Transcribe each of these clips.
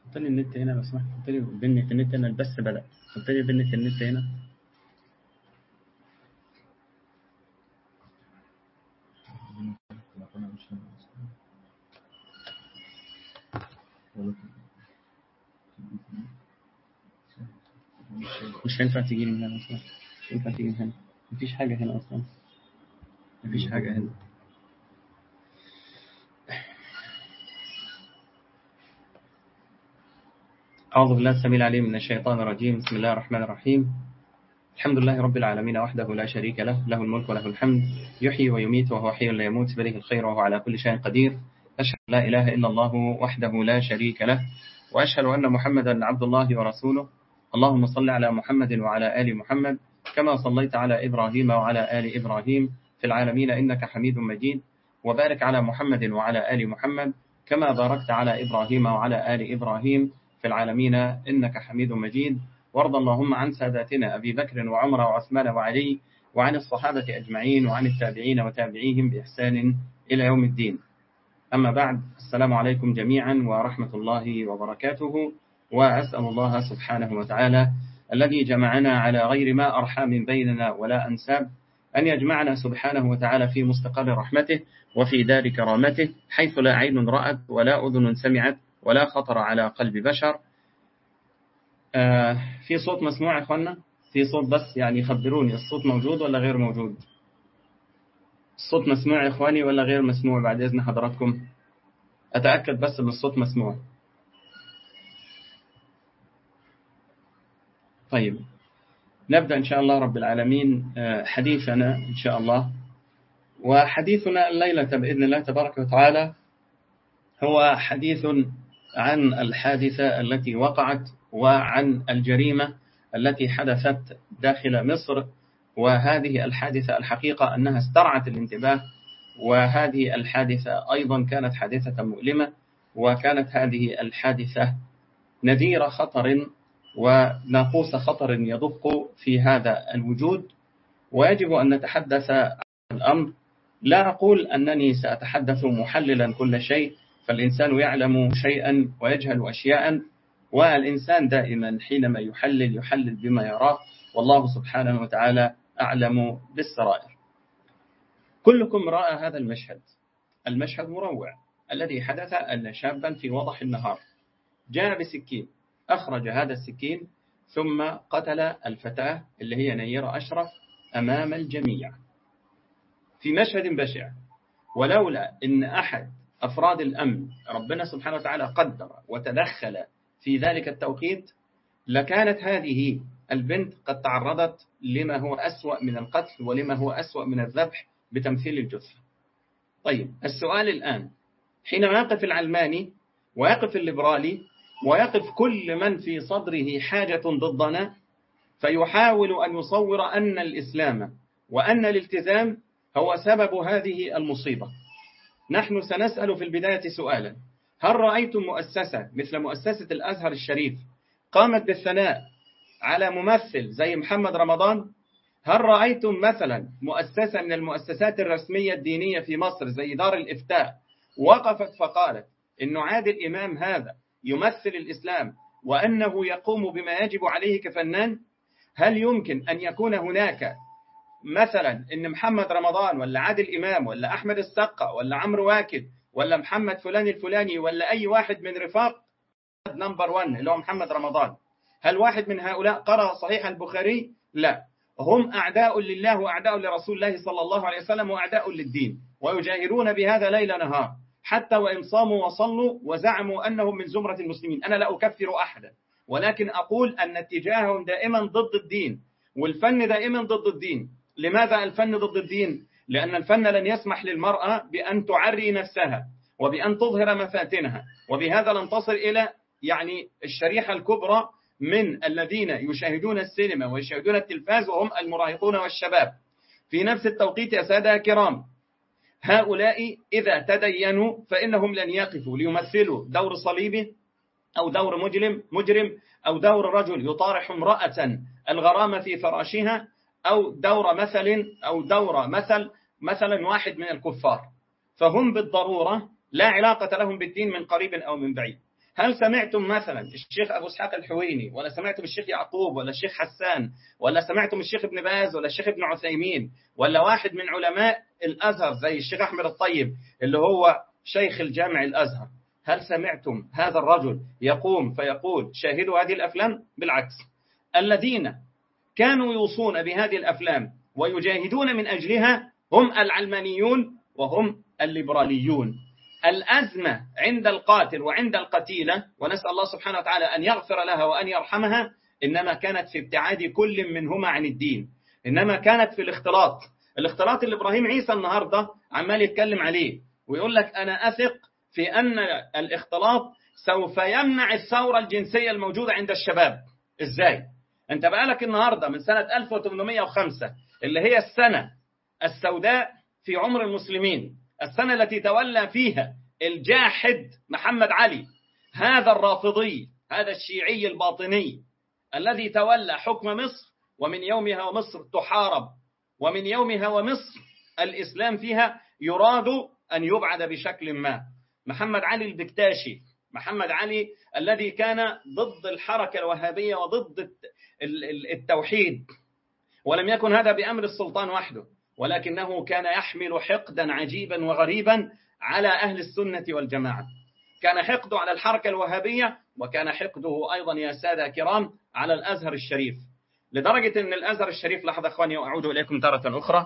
حط لي النت هنا لو سمحت حط لي بنة النت هنا بس بدأ حط لي بنة النت هنا مش هينفع تيجي من هنا اصلا مش هينفع تيجي من هنا مفيش حاجة هنا اصلا مفيش حاجة هنا أعوذ بالله السميع العليم من الشيطان الرجيم بسم الله الرحمن الرحيم الحمد لله رب العالمين وحده لا شريك له له الملك وله الحمد يحيي ويميت وهو حي لا يموت بيده الخير وهو على كل شيء قدير أشهد لا إله إلا الله وحده لا شريك له وأشهد أن محمدا عبد الله ورسوله اللهم صل على محمد وعلى آل محمد كما صليت على إبراهيم وعلى آل إبراهيم في العالمين إنك حميد مجيد وبارك على محمد وعلى آل محمد كما باركت على إبراهيم وعلى آل إبراهيم في العالمين إنك حميد مجيد وارض اللهم عن ساداتنا أبي بكر وعمر وعثمان وعلي وعن الصحابة أجمعين وعن التابعين وتابعيهم بإحسان إلى يوم الدين أما بعد السلام عليكم جميعا ورحمة الله وبركاته وأسأل الله سبحانه وتعالى الذي جمعنا على غير ما أرحام بيننا ولا أنساب أن يجمعنا سبحانه وتعالى في مستقر رحمته وفي دار كرامته حيث لا عين رأت ولا أذن سمعت ولا خطر على قلب بشر آه في صوت مسموع يا اخوانا في صوت بس يعني خبروني الصوت موجود ولا غير موجود الصوت مسموع يا اخواني ولا غير مسموع بعد اذن حضراتكم اتاكد بس ان الصوت مسموع طيب نبدا ان شاء الله رب العالمين حديثنا ان شاء الله وحديثنا الليله باذن الله تبارك وتعالى هو حديث عن الحادثة التي وقعت وعن الجريمة التي حدثت داخل مصر وهذه الحادثة الحقيقة أنها استرعت الانتباه وهذه الحادثة أيضا كانت حادثة مؤلمة وكانت هذه الحادثة نذير خطر وناقوس خطر يدق في هذا الوجود ويجب أن نتحدث عن الأمر لا أقول أنني سأتحدث محللا كل شيء فالإنسان يعلم شيئا ويجهل أشياء والإنسان دائما حينما يحلل يحلل بما يراه والله سبحانه وتعالى أعلم بالسرائر كلكم رأى هذا المشهد المشهد مروع الذي حدث أن شابا في وضح النهار جاء بسكين أخرج هذا السكين ثم قتل الفتاة اللي هي نيرة أشرف أمام الجميع في مشهد بشع ولولا أن أحد أفراد الأمن ربنا سبحانه وتعالى قدر وتدخل في ذلك التوقيت لكانت هذه البنت قد تعرضت لما هو أسوأ من القتل ولما هو أسوأ من الذبح بتمثيل الجثة طيب السؤال الآن حينما يقف العلماني ويقف الليبرالي ويقف كل من في صدره حاجة ضدنا فيحاول أن يصور أن الإسلام وأن الالتزام هو سبب هذه المصيبة نحن سنسأل في البداية سؤالا هل رأيتم مؤسسة مثل مؤسسة الأزهر الشريف قامت بالثناء على ممثل زي محمد رمضان هل رأيتم مثلا مؤسسة من المؤسسات الرسمية الدينية في مصر زي دار الإفتاء وقفت فقالت إنه عادل إمام هذا يمثل الإسلام وأنه يقوم بما يجب عليه كفنان هل يمكن أن يكون هناك مثلا ان محمد رمضان ولا عادل امام ولا احمد السقا ولا عمرو واكد ولا محمد فلان الفلاني ولا اي واحد من رفاق نمبر 1 اللي هو محمد رمضان هل واحد من هؤلاء قرأ صحيح البخاري لا هم اعداء لله واعداء لرسول الله صلى الله عليه وسلم واعداء للدين ويجاهرون بهذا ليل نهار حتى وان صاموا وصلوا وزعموا انهم من زمره المسلمين انا لا اكفر احدا ولكن اقول ان اتجاههم دائما ضد الدين والفن دائما ضد الدين لماذا الفن ضد الدين؟ لأن الفن لن يسمح للمرأة بأن تعري نفسها وبأن تظهر مفاتنها وبهذا لن تصل إلى يعني الشريحة الكبرى من الذين يشاهدون السينما ويشاهدون التلفاز وهم المراهقون والشباب في نفس التوقيت يا سادة كرام هؤلاء إذا تدينوا فإنهم لن يقفوا ليمثلوا دور صليبي أو دور مجرم مجرم أو دور رجل يطارح امرأة الغرامة في فراشها أو دور مثل أو دور مثل مثلا واحد من الكفار فهم بالضرورة لا علاقة لهم بالدين من قريب أو من بعيد هل سمعتم مثلا الشيخ أبو اسحاق الحويني ولا سمعتم الشيخ يعقوب ولا الشيخ حسان ولا سمعتم الشيخ ابن باز ولا الشيخ ابن عثيمين ولا واحد من علماء الأزهر زي الشيخ أحمد الطيب اللي هو شيخ الجامع الأزهر هل سمعتم هذا الرجل يقوم فيقول شاهدوا هذه الأفلام بالعكس الذين كانوا يوصون بهذه الأفلام ويجاهدون من أجلها هم العلمانيون وهم الليبراليون الأزمة عند القاتل وعند القتيلة ونسأل الله سبحانه وتعالى أن يغفر لها وأن يرحمها إنما كانت في ابتعاد كل منهما عن الدين إنما كانت في الاختلاط الاختلاط اللي إبراهيم عيسى النهاردة عمال يتكلم عليه ويقول لك أنا أثق في أن الاختلاط سوف يمنع الثورة الجنسية الموجودة عند الشباب إزاي؟ أنت بقالك النهاردة من سنة 1805 اللي هي السنة السوداء في عمر المسلمين السنة التي تولى فيها الجاحد محمد علي هذا الرافضي هذا الشيعي الباطني الذي تولى حكم مصر ومن يومها ومصر تحارب ومن يومها ومصر الإسلام فيها يراد أن يبعد بشكل ما محمد علي البكتاشي محمد علي الذي كان ضد الحركة الوهابية وضد التوحيد ولم يكن هذا بأمر السلطان وحده ولكنه كان يحمل حقدا عجيبا وغريبا على أهل السنة والجماعة كان حقده على الحركة الوهابية وكان حقده أيضا يا سادة كرام على الأزهر الشريف لدرجة أن الأزهر الشريف لحظة أخواني وأعود إليكم تارة أخرى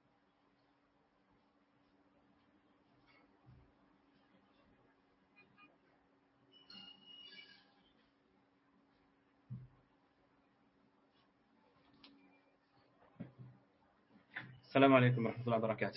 السلام عليكم ورحمة الله وبركاته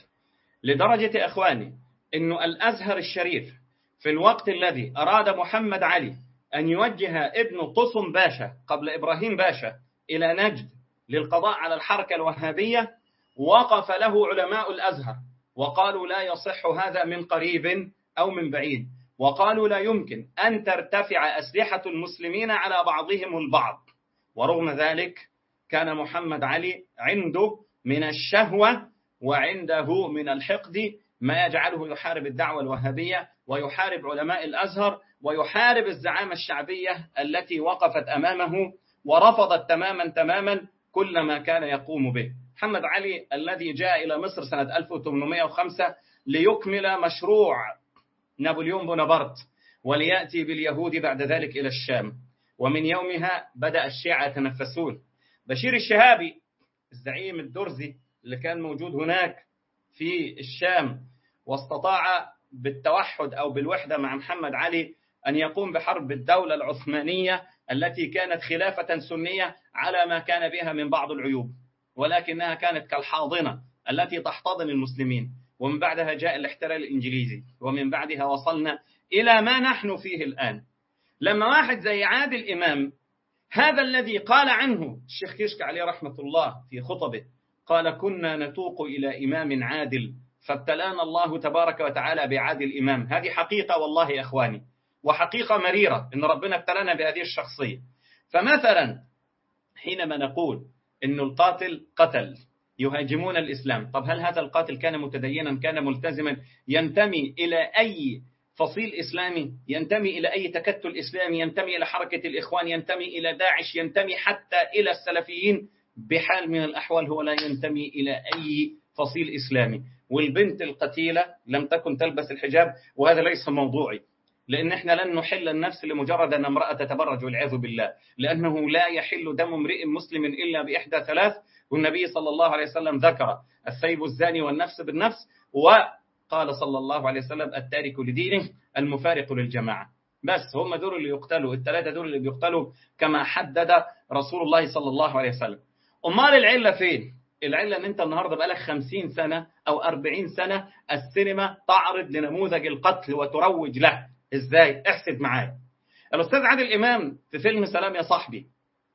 لدرجة إخواني أنه الأزهر الشريف في الوقت الذي أراد محمد علي أن يوجه ابن طسم باشا قبل إبراهيم باشا إلى نجد للقضاء على الحركة الوهابية وقف له علماء الأزهر وقالوا لا يصح هذا من قريب أو من بعيد وقالوا لا يمكن أن ترتفع أسلحة المسلمين على بعضهم البعض ورغم ذلك كان محمد علي عنده من الشهوة وعنده من الحقد ما يجعله يحارب الدعوة الوهابية ويحارب علماء الأزهر ويحارب الزعامة الشعبية التي وقفت أمامه ورفضت تماما تماما كل ما كان يقوم به محمد علي الذي جاء إلى مصر سنة 1805 ليكمل مشروع نابليون بونابرت وليأتي باليهود بعد ذلك إلى الشام ومن يومها بدأ الشيعة يتنفسون بشير الشهابي الزعيم الدرزي اللي كان موجود هناك في الشام واستطاع بالتوحد أو بالوحدة مع محمد علي أن يقوم بحرب الدولة العثمانية التي كانت خلافة سنية على ما كان بها من بعض العيوب ولكنها كانت كالحاضنة التي تحتضن المسلمين ومن بعدها جاء الاحتلال الإنجليزي ومن بعدها وصلنا إلى ما نحن فيه الآن لما واحد زي عادل إمام هذا الذي قال عنه الشيخ كشك عليه رحمة الله في خطبه قال كنا نتوق إلى إمام عادل فابتلانا الله تبارك وتعالى بعادل إمام هذه حقيقة والله يا إخواني وحقيقة مريرة إن ربنا ابتلانا بهذه الشخصية فمثلا حينما نقول إن القاتل قتل يهاجمون الإسلام طب هل هذا القاتل كان متدينا كان ملتزما ينتمي إلى أي فصيل إسلامي ينتمي إلى أي تكتل إسلامي ينتمي إلى حركة الإخوان ينتمي إلى داعش ينتمي حتى إلى السلفيين بحال من الأحوال هو لا ينتمي إلى أي فصيل إسلامي والبنت القتيلة لم تكن تلبس الحجاب وهذا ليس موضوعي لأن احنا لن نحل النفس لمجرد أن امرأة تتبرج والعياذ بالله لأنه لا يحل دم امرئ مسلم إلا بإحدى ثلاث والنبي صلى الله عليه وسلم ذكر الثيب الزاني والنفس بالنفس وقال صلى الله عليه وسلم التارك لدينه المفارق للجماعة بس هم دول اللي يقتلوا الثلاثة دول اللي بيقتلوا كما حدد رسول الله صلى الله عليه وسلم أمال العلة فين؟ العلة ان انت النهاردة بقالك خمسين سنة او أربعين سنة السينما تعرض لنموذج القتل وتروج له ازاي احسب معايا الاستاذ عادل امام في فيلم سلام يا صاحبي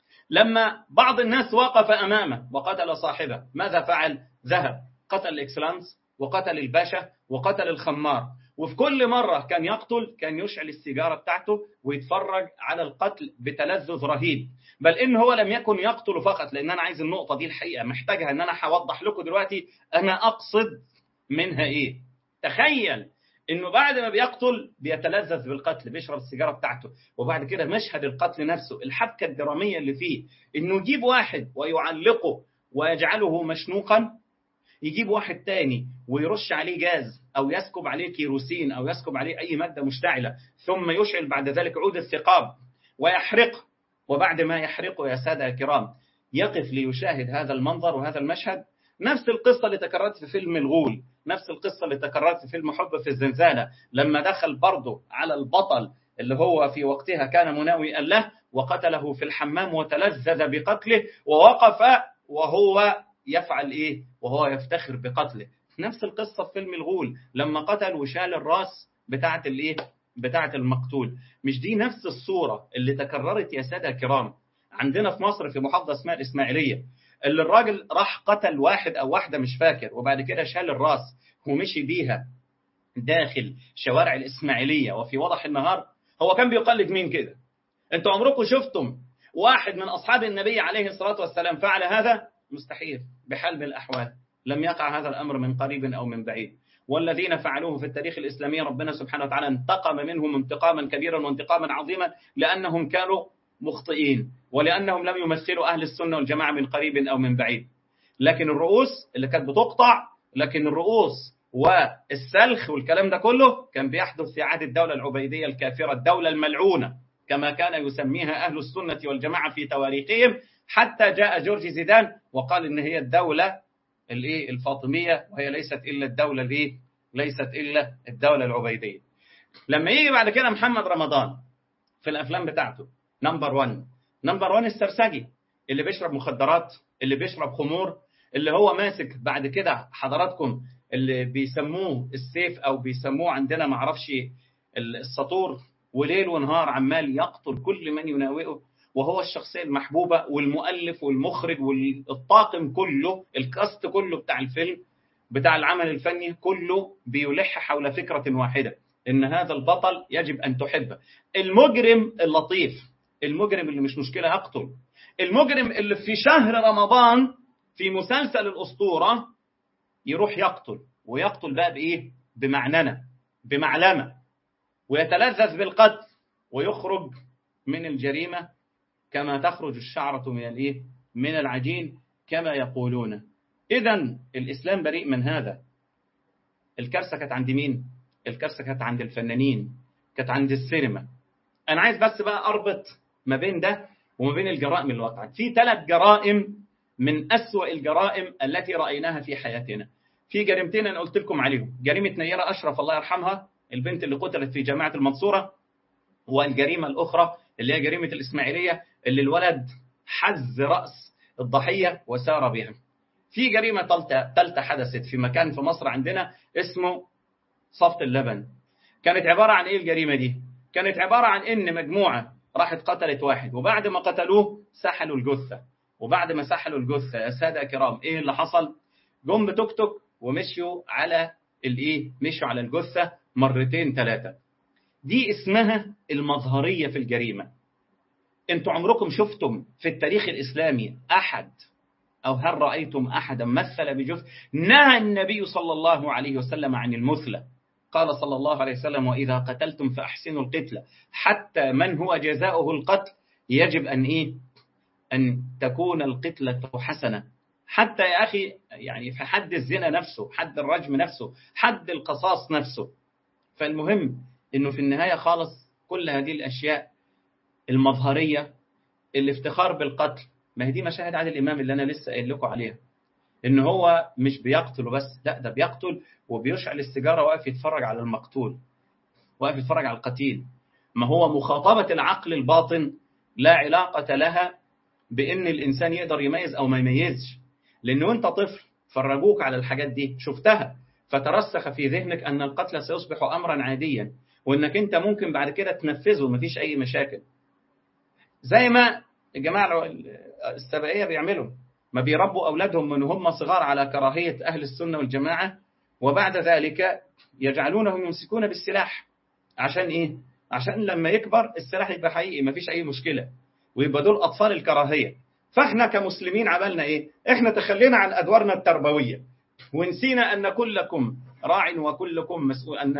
لما بعض الناس وقف امامه وقتل صاحبه ماذا فعل ذهب قتل الاكسلانس وقتل الباشا وقتل الخمار وفي كل مرة كان يقتل كان يشعل السيجارة بتاعته ويتفرج على القتل بتلذذ رهيب بل إن هو لم يكن يقتل فقط لأن أنا عايز النقطة دي الحقيقة محتاجها أن أنا هوضح لكم دلوقتي أنا أقصد منها إيه تخيل انه بعد ما بيقتل بيتلذذ بالقتل بيشرب السيجاره بتاعته وبعد كده مشهد القتل نفسه الحبكه الدراميه اللي فيه انه يجيب واحد ويعلقه ويجعله مشنوقا يجيب واحد تاني ويرش عليه جاز او يسكب عليه كيروسين او يسكب عليه اي ماده مشتعله ثم يشعل بعد ذلك عود الثقاب ويحرقه وبعد ما يحرقه يا ساده الكرام يقف ليشاهد هذا المنظر وهذا المشهد نفس القصة اللي تكررت في فيلم الغول نفس القصة اللي تكررت في فيلم حب في الزنزانة لما دخل برضه على البطل اللي هو في وقتها كان مناوئا له وقتله في الحمام وتلذذ بقتله ووقف وهو يفعل ايه وهو يفتخر بقتله نفس القصة في فيلم الغول لما قتل وشال الراس بتاعة الايه بتاعة المقتول مش دي نفس الصورة اللي تكررت يا سادة الكرام عندنا في مصر في محافظة اسمها الإسماعيلية اللي الراجل راح قتل واحد أو واحدة مش فاكر وبعد كده شال الراس ومشي بيها داخل شوارع الإسماعيلية وفي وضح النهار هو كان بيقلد مين كده انتوا عمركم شفتم واحد من أصحاب النبي عليه الصلاة والسلام فعل هذا مستحيل بحال من الأحوال لم يقع هذا الأمر من قريب أو من بعيد والذين فعلوه في التاريخ الإسلامي ربنا سبحانه وتعالى انتقم منهم انتقاما كبيرا وانتقاما عظيما لأنهم كانوا مخطئين ولأنهم لم يمثلوا أهل السنة والجماعة من قريب أو من بعيد لكن الرؤوس اللي كانت بتقطع لكن الرؤوس والسلخ والكلام ده كله كان بيحدث في عهد الدولة العبيدية الكافرة الدولة الملعونة كما كان يسميها أهل السنة والجماعة في تواريخهم حتى جاء جورج زيدان وقال إن هي الدولة الايه الفاطمية وهي ليست إلا الدولة الايه ليست إلا الدولة العبيدية لما يجي بعد كده محمد رمضان في الأفلام بتاعته نمبر 1 نمبر 1 السرسجي اللي بيشرب مخدرات اللي بيشرب خمور اللي هو ماسك بعد كده حضراتكم اللي بيسموه السيف او بيسموه عندنا ما اعرفش السطور وليل ونهار عمال يقتل كل من يناوئه وهو الشخصيه المحبوبه والمؤلف والمخرج والطاقم كله الكاست كله بتاع الفيلم بتاع العمل الفني كله بيلح حول فكره واحده ان هذا البطل يجب ان تحبه المجرم اللطيف المجرم اللي مش مشكلة أقتل المجرم اللي في شهر رمضان في مسلسل الأسطورة يروح يقتل ويقتل بقى بإيه بمعننة بمعلمة ويتلذذ بالقتل ويخرج من الجريمة كما تخرج الشعرة من الإيه من العجين كما يقولون إذا الإسلام بريء من هذا الكارثة كانت عند مين؟ الكارثة كانت عند الفنانين كانت عند السينما أنا عايز بس بقى أربط ما بين ده وما بين الجرائم اللي وقعت في ثلاث جرائم من أسوأ الجرائم التي رأيناها في حياتنا في جريمتين أنا قلت لكم عليهم جريمة نيرة أشرف الله يرحمها البنت اللي قتلت في جامعة المنصورة والجريمة الأخرى اللي هي جريمة الإسماعيلية اللي الولد حز رأس الضحية وسار بها في جريمة ثالثة حدثت في مكان في مصر عندنا اسمه صفت اللبن كانت عبارة عن إيه الجريمة دي كانت عبارة عن إن مجموعة راحت قتلت واحد وبعد ما قتلوه سحلوا الجثة وبعد ما سحلوا الجثة يا سادة كرام إيه اللي حصل جم بتوك توك ومشيوا على الإيه مشوا على الجثة مرتين ثلاثة دي اسمها المظهرية في الجريمة انتوا عمركم شفتم في التاريخ الإسلامي أحد أو هل رأيتم أحدا مثل بجثة نهى النبي صلى الله عليه وسلم عن المثلى قال صلى الله عليه وسلم وإذا قتلتم فأحسنوا القتلة حتى من هو جزاؤه القتل يجب أن إيه أن تكون القتلة حسنة حتى يا أخي يعني في حد الزنا نفسه حد الرجم نفسه حد القصاص نفسه فالمهم أنه في النهاية خالص كل هذه الأشياء المظهرية الافتخار بالقتل ما هي دي مشاهد عادل الإمام اللي أنا لسه قايل لكم عليها ان هو مش بيقتل بس لا ده بيقتل وبيشعل السيجاره واقف يتفرج على المقتول واقف يتفرج على القتيل ما هو مخاطبه العقل الباطن لا علاقه لها بان الانسان يقدر يميز او ما يميزش لانه انت طفل فرجوك على الحاجات دي شفتها فترسخ في ذهنك ان القتل سيصبح امرا عاديا وانك انت ممكن بعد كده تنفذه مفيش اي مشاكل زي ما الجماعه السبائيه بيعملوا ما بيربوا أولادهم من هم صغار على كراهية أهل السنة والجماعة وبعد ذلك يجعلونهم يمسكون بالسلاح عشان إيه؟ عشان لما يكبر السلاح يبقى حقيقي ما فيش أي مشكلة ويبقى دول أطفال الكراهية فإحنا كمسلمين عملنا إيه؟ إحنا تخلينا عن أدوارنا التربوية ونسينا أن كلكم راع وكلكم مسؤول أن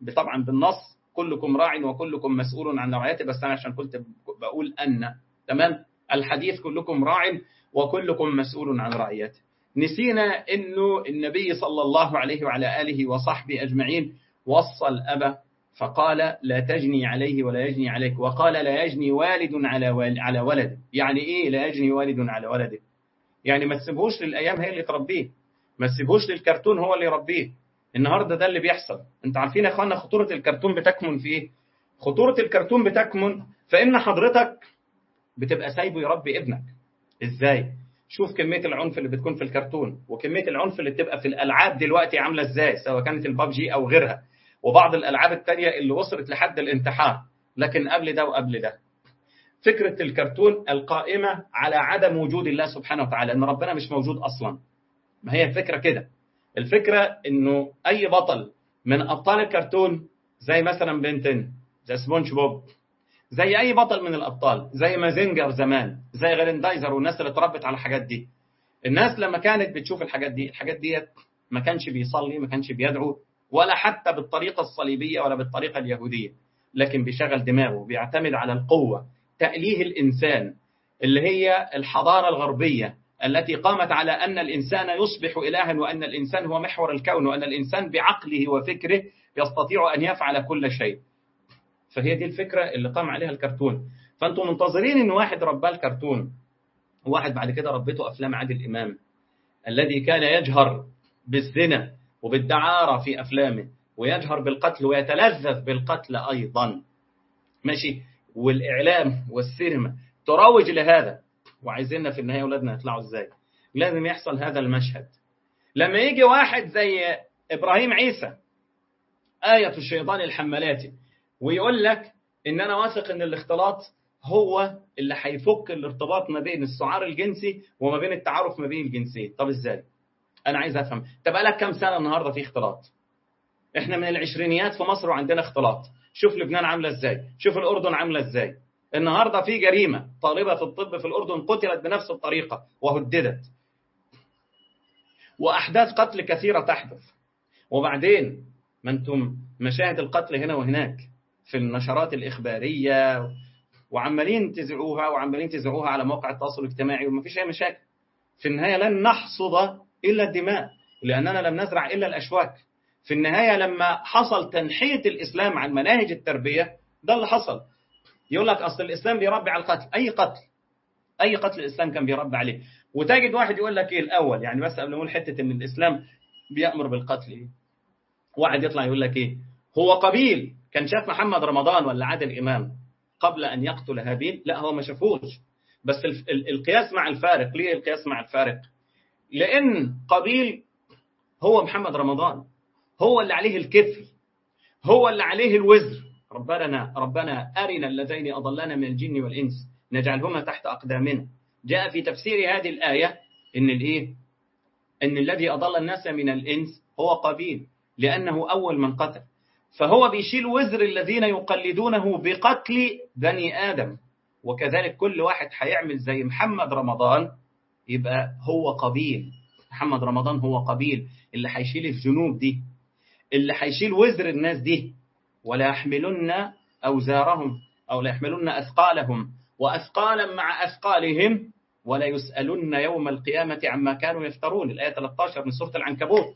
طبعا بالنص كلكم راع وكلكم مسؤول عن رعيته بس أنا عشان كنت بقول أن تمام الحديث كلكم راع وكلكم مسؤول عن رعيته نسينا أنه النبي صلى الله عليه وعلى آله وصحبه أجمعين وصى الأب فقال لا تجني عليه ولا يجني عليك وقال لا يجني والد على على ولده يعني ايه لا يجني والد على ولده يعني ما تسيبهوش للايام هي اللي تربيه ما تسيبهوش للكرتون هو اللي يربيه النهارده ده اللي بيحصل انت عارفين يا اخوانا خطوره الكرتون بتكمن في ايه خطوره الكرتون بتكمن فان حضرتك بتبقى سايبه يربي ابنك ازاي شوف كميه العنف اللي بتكون في الكرتون وكميه العنف اللي بتبقى في الالعاب دلوقتي عامله ازاي سواء كانت البابجي او غيرها وبعض الألعاب التانية اللي وصلت لحد الانتحار لكن قبل ده وقبل ده فكرة الكرتون القائمة على عدم وجود الله سبحانه وتعالى أن ربنا مش موجود أصلا ما هي الفكرة كده الفكرة أنه أي بطل من أبطال الكرتون زي مثلا بنتن زي سبونج بوب زي أي بطل من الأبطال زي مازينجر زمان زي غريندايزر والناس اللي اتربت على الحاجات دي الناس لما كانت بتشوف الحاجات دي الحاجات دي ما كانش بيصلي ما كانش بيدعو ولا حتى بالطريقة الصليبية ولا بالطريقة اليهودية لكن بيشغل دماغه بيعتمد على القوة تأليه الإنسان اللي هي الحضارة الغربية التي قامت على أن الإنسان يصبح إلها وأن الإنسان هو محور الكون وأن الإنسان بعقله وفكره يستطيع أن يفعل كل شيء فهي دي الفكرة اللي قام عليها الكرتون فأنتم منتظرين أن واحد رباه الكرتون وواحد بعد كده ربته أفلام عادل إمام الذي كان يجهر بالزنا وبالدعارة في أفلامه ويجهر بالقتل ويتلذذ بالقتل أيضا ماشي والإعلام والسينما تروج لهذا وعايزيننا في النهاية أولادنا يطلعوا إزاي لازم يحصل هذا المشهد لما يجي واحد زي إبراهيم عيسى آية الشيطان الحمالاتي ويقول لك إن أنا واثق إن الاختلاط هو اللي هيفك الارتباط ما بين السعار الجنسي وما بين التعارف ما بين الجنسين طب إزاي انا عايز افهم طب بقالك كام سنه النهارده في اختلاط احنا من العشرينيات في مصر وعندنا اختلاط شوف لبنان عامله ازاي شوف الاردن عامله ازاي النهارده في جريمه طالبه في الطب في الاردن قتلت بنفس الطريقه وهددت واحداث قتل كثيره تحدث وبعدين ما انتم مشاهد القتل هنا وهناك في النشرات الاخباريه وعمالين تزعوها وعمالين تزعوها على مواقع التواصل الاجتماعي وما فيش اي مشاكل في النهايه لن نحصد إلا الدماء لأننا لم نزرع إلا الأشواك في النهاية لما حصل تنحية الإسلام عن مناهج التربية ده اللي حصل يقول لك أصل الإسلام بيربي على القتل أي قتل أي قتل الإسلام كان بيربي عليه وتجد واحد يقول لك إيه الأول يعني بس قبل ما نقول حتة إن الإسلام بيأمر بالقتل إيه واحد يطلع يقول لك إيه هو قبيل كان شاف محمد رمضان ولا عادل إمام قبل أن يقتل هابيل لا هو ما شافوش بس القياس مع الفارق ليه القياس مع الفارق لأن قبيل هو محمد رمضان هو اللي عليه الكفل هو اللي عليه الوزر ربنا ربنا أرنا اللذين أضلنا من الجن والإنس نجعلهما تحت أقدامنا جاء في تفسير هذه الآية إن الإيه إن الذي أضل الناس من الإنس هو قبيل لأنه أول من قتل فهو بيشيل وزر الذين يقلدونه بقتل بني آدم وكذلك كل واحد هيعمل زي محمد رمضان يبقى هو قبيل محمد رمضان هو قبيل اللي هيشيل الذنوب دي اللي هيشيل وزر الناس دي ولا يحملن أوزارهم أو لا يحملن أثقالهم وأثقالا مع أثقالهم ولا يسألن يوم القيامة عما كانوا يفترون الآية 13 من سورة العنكبوت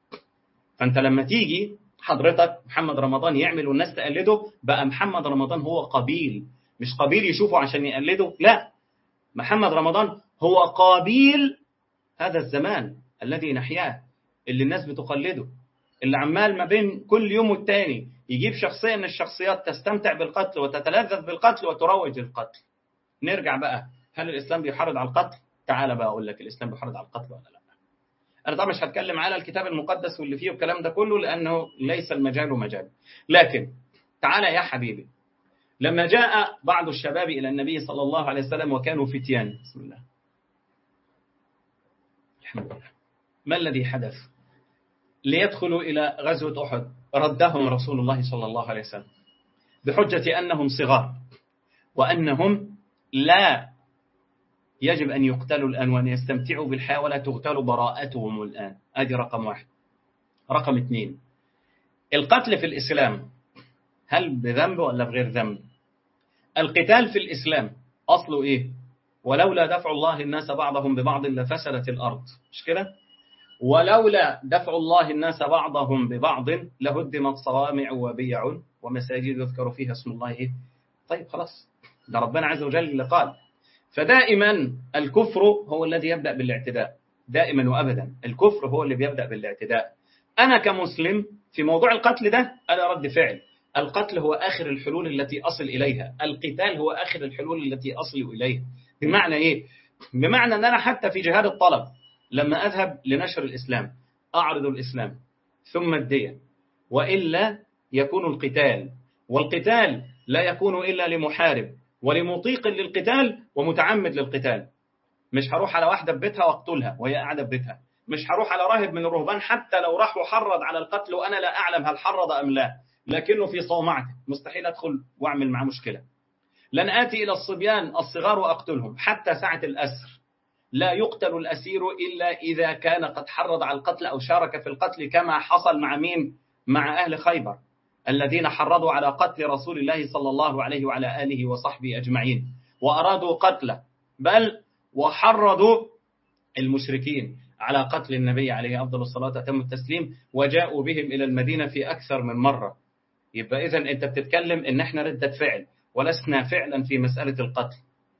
فأنت لما تيجي حضرتك محمد رمضان يعمل والناس تقلده بقى محمد رمضان هو قبيل مش قبيل يشوفه عشان يقلده لا محمد رمضان هو قابيل هذا الزمان الذي نحياه اللي الناس بتقلده اللي عمال ما بين كل يوم والتاني يجيب شخصية من الشخصيات تستمتع بالقتل وتتلذذ بالقتل وتروج القتل نرجع بقى هل الإسلام بيحرض على القتل تعال بقى أقول لك الإسلام بيحرض على القتل ولا لا أنا طبعا مش هتكلم على الكتاب المقدس واللي فيه الكلام ده كله لأنه ليس المجال مجال لكن تعال يا حبيبي لما جاء بعض الشباب إلى النبي صلى الله عليه وسلم وكانوا فتيان بسم الله الحمد لله ما الذي حدث ليدخلوا إلى غزوة أحد ردهم رسول الله صلى الله عليه وسلم بحجة أنهم صغار وأنهم لا يجب أن يقتلوا الآن وأن يستمتعوا بالحياة ولا تغتال براءتهم الآن هذه رقم واحد رقم اثنين القتل في الإسلام هل بذنب ولا بغير ذنب القتال في الإسلام أصله إيه ولولا دفع الله الناس بعضهم ببعض لفسدت الأرض مش كده ولولا دفع الله الناس بعضهم ببعض لهدمت صوامع وبيع ومساجد يذكر فيها اسم الله إيه؟ طيب خلاص ده ربنا عز وجل اللي قال فدائما الكفر هو الذي يبدأ بالاعتداء دائما وأبدا الكفر هو اللي بيبدأ بالاعتداء أنا كمسلم في موضوع القتل ده أنا رد فعل القتل هو آخر الحلول التي أصل إليها القتال هو آخر الحلول التي أصل إليها بمعنى إيه؟ بمعنى أن أنا حتى في جهاد الطلب لما أذهب لنشر الإسلام أعرض الإسلام ثم الدية وإلا يكون القتال والقتال لا يكون إلا لمحارب ولمطيق للقتال ومتعمد للقتال مش هروح على واحدة ببيتها واقتلها وهي قاعدة ببيتها مش هروح على راهب من الرهبان حتى لو راح وحرض على القتل وأنا لا أعلم هل حرض أم لا لكنه في صومعته مستحيل أدخل وأعمل معه مشكلة لن آتي إلى الصبيان الصغار وأقتلهم حتى ساعة الأسر لا يقتل الأسير إلا إذا كان قد حرض على القتل أو شارك في القتل كما حصل مع مين؟ مع أهل خيبر الذين حرضوا على قتل رسول الله صلى الله عليه وعلى آله وصحبه أجمعين وأرادوا قتله بل وحرضوا المشركين على قتل النبي عليه أفضل الصلاة وتم التسليم وجاءوا بهم إلى المدينة في أكثر من مرة يبقى إذا أنت بتتكلم إن إحنا ردة فعل ولسنا فعلا في مسألة القتل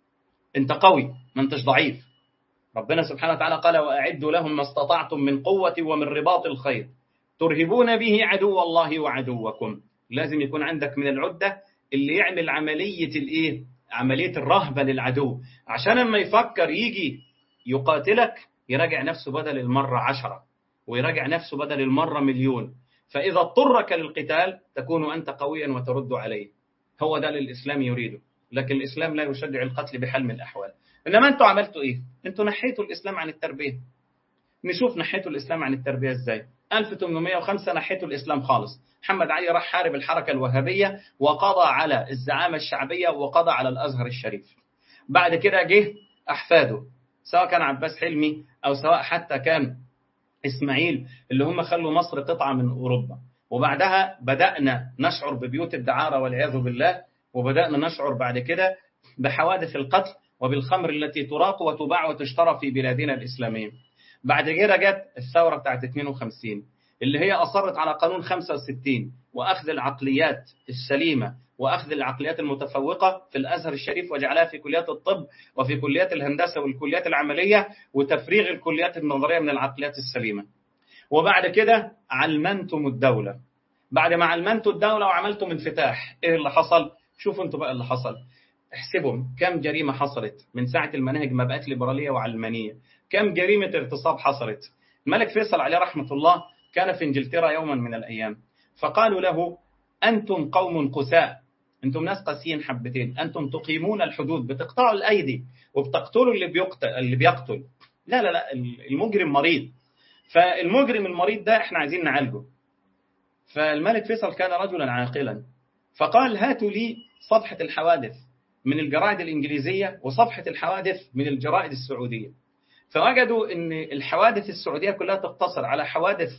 أنت قوي ما أنتش ضعيف ربنا سبحانه وتعالى قال وأعدوا لهم ما استطعتم من قوة ومن رباط الخير ترهبون به عدو الله وعدوكم لازم يكون عندك من العدة اللي يعمل عملية الإيه؟ عملية الرهبة للعدو عشان لما يفكر يجي يقاتلك يراجع نفسه بدل المرة عشرة ويراجع نفسه بدل المرة مليون فإذا اضطرك للقتال تكون أنت قويا وترد عليه هو ده اللي الإسلام يريده لكن الإسلام لا يشجع القتل بحال من الأحوال إنما أنتوا عملتوا إيه؟ أنتوا نحيتوا الإسلام عن التربية نشوف نحيتوا الإسلام عن التربية إزاي 1805 نحيتوا الإسلام خالص محمد علي راح حارب الحركة الوهابية وقضى على الزعامة الشعبية وقضى على الأزهر الشريف بعد كده جه أحفاده سواء كان عباس حلمي أو سواء حتى كان إسماعيل اللي هم خلوا مصر قطعة من أوروبا وبعدها بدأنا نشعر ببيوت الدعارة والعياذ بالله وبدأنا نشعر بعد كده بحوادث القتل وبالخمر التي تراق وتباع وتشترى في بلادنا الإسلامية بعد كده جت الثورة بتاعت 52 اللي هي أصرت على قانون 65 وأخذ العقليات السليمة وأخذ العقليات المتفوقة في الأزهر الشريف وجعلها في كليات الطب وفي كليات الهندسة والكليات العملية وتفريغ الكليات النظرية من العقليات السليمة وبعد كده علمنتم الدولة بعد ما علمنتوا الدولة وعملتم انفتاح إيه اللي حصل؟ شوفوا انتوا بقى اللي حصل احسبوا كم جريمة حصلت من ساعة المناهج ما بقت ليبرالية وعلمانية كم جريمة اغتصاب حصلت الملك فيصل عليه رحمة الله كان في انجلترا يوما من الأيام فقالوا له أنتم قوم قساء أنتم ناس قاسيين حبتين أنتم تقيمون الحدود بتقطعوا الأيدي وبتقتلوا اللي بيقتل اللي بيقتل لا لا لا المجرم مريض فالمجرم المريض ده احنا عايزين نعالجه فالملك فيصل كان رجلا عاقلا فقال هاتوا لي صفحة الحوادث من الجرائد الإنجليزية وصفحة الحوادث من الجرائد السعودية فوجدوا أن الحوادث السعودية كلها تقتصر على حوادث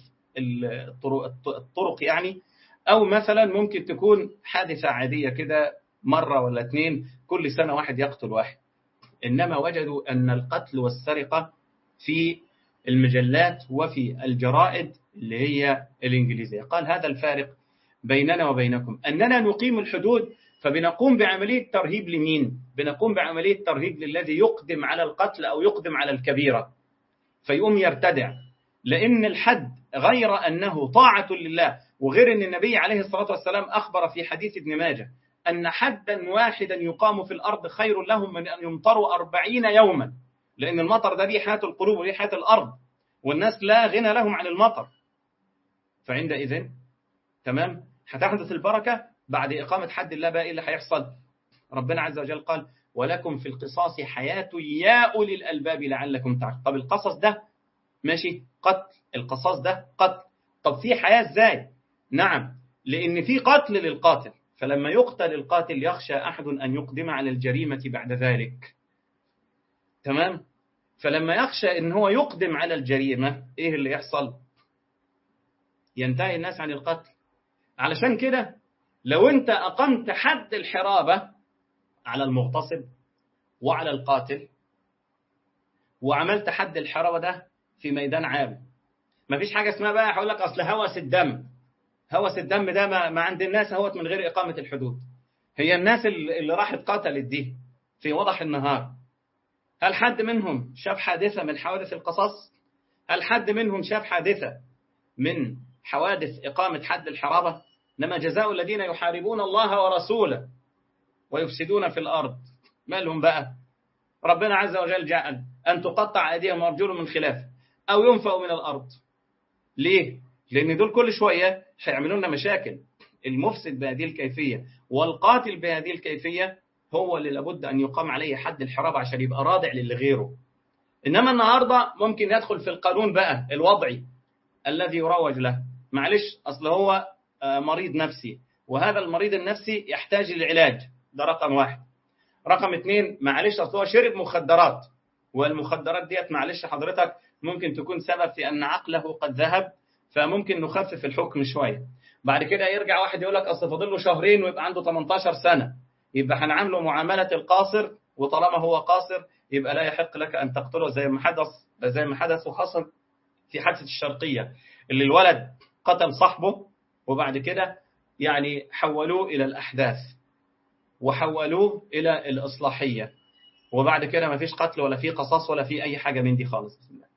الطرق يعني أو مثلا ممكن تكون حادثة عادية كده مرة ولا اثنين كل سنة واحد يقتل واحد إنما وجدوا أن القتل والسرقة في المجلات وفي الجرائد اللي هي الإنجليزية قال هذا الفارق بيننا وبينكم أننا نقيم الحدود فبنقوم بعملية ترهيب لمين؟ بنقوم بعملية ترهيب للذي يقدم على القتل أو يقدم على الكبيرة فيقوم يرتدع لأن الحد غير أنه طاعة لله وغير أن النبي عليه الصلاة والسلام أخبر في حديث ابن ماجه أن حدا واحدا يقام في الأرض خير لهم من أن يمطروا أربعين يوما لأن المطر ده ليه حياة القلوب وليه حياة الأرض والناس لا غنى لهم عن المطر فعندئذ تمام هتحدث البركة بعد إقامة حد الله بقى إيه اللي هيحصل ربنا عز وجل قال ولكم في القصاص حياة يا أولي الألباب لعلكم تعقلون طب القصص ده ماشي قتل القصاص ده قتل طب في حياة ازاي نعم لأن في قتل للقاتل فلما يقتل القاتل يخشى أحد أن يقدم على الجريمة بعد ذلك تمام فلما يخشى أن هو يقدم على الجريمة إيه اللي يحصل ينتهي الناس عن القتل علشان كده لو أنت أقمت حد الحرابة على المغتصب وعلى القاتل وعملت حد الحرابة ده في ميدان عام مفيش حاجة اسمها بقى هقول لك أصل هوس الدم هوس الدم ده ما, ما عند الناس هوت من غير إقامة الحدود هي الناس اللي راحت قتلت دي في وضح النهار هل حد منهم شاف حادثة من حوادث القصص هل حد منهم شاف حادثة من حوادث إقامة حد الحرابة إنما جزاء الذين يحاربون الله ورسوله ويفسدون في الأرض ما لهم بقى ربنا عز وجل جعل أن تقطع أيديهم وأرجلهم من خلاف أو ينفوا من الأرض ليه؟ لأن دول كل شوية هيعملوا لنا مشاكل المفسد بهذه الكيفية والقاتل بهذه الكيفية هو اللي لابد أن يقام عليه حد الحرابة عشان يبقى رادع للي غيره إنما النهاردة ممكن يدخل في القانون بقى الوضعي الذي يروج له معلش أصل هو مريض نفسي وهذا المريض النفسي يحتاج للعلاج ده رقم واحد رقم اثنين معلش أصل هو شرب مخدرات والمخدرات ديت معلش حضرتك ممكن تكون سبب في أن عقله قد ذهب فممكن نخفف الحكم شوية بعد كده يرجع واحد يقول لك أصل فاضل له شهرين ويبقى عنده 18 سنة يبقى هنعامله معاملة القاصر وطالما هو قاصر يبقى لا يحق لك أن تقتله زي ما حدث زي ما حدث وحصل في حادثة الشرقية اللي الولد قتل صاحبه وبعد كده يعني حولوه إلى الأحداث وحولوه إلى الإصلاحية وبعد كده ما فيش قتل ولا في قصاص ولا في أي حاجة من دي خالص بسم الله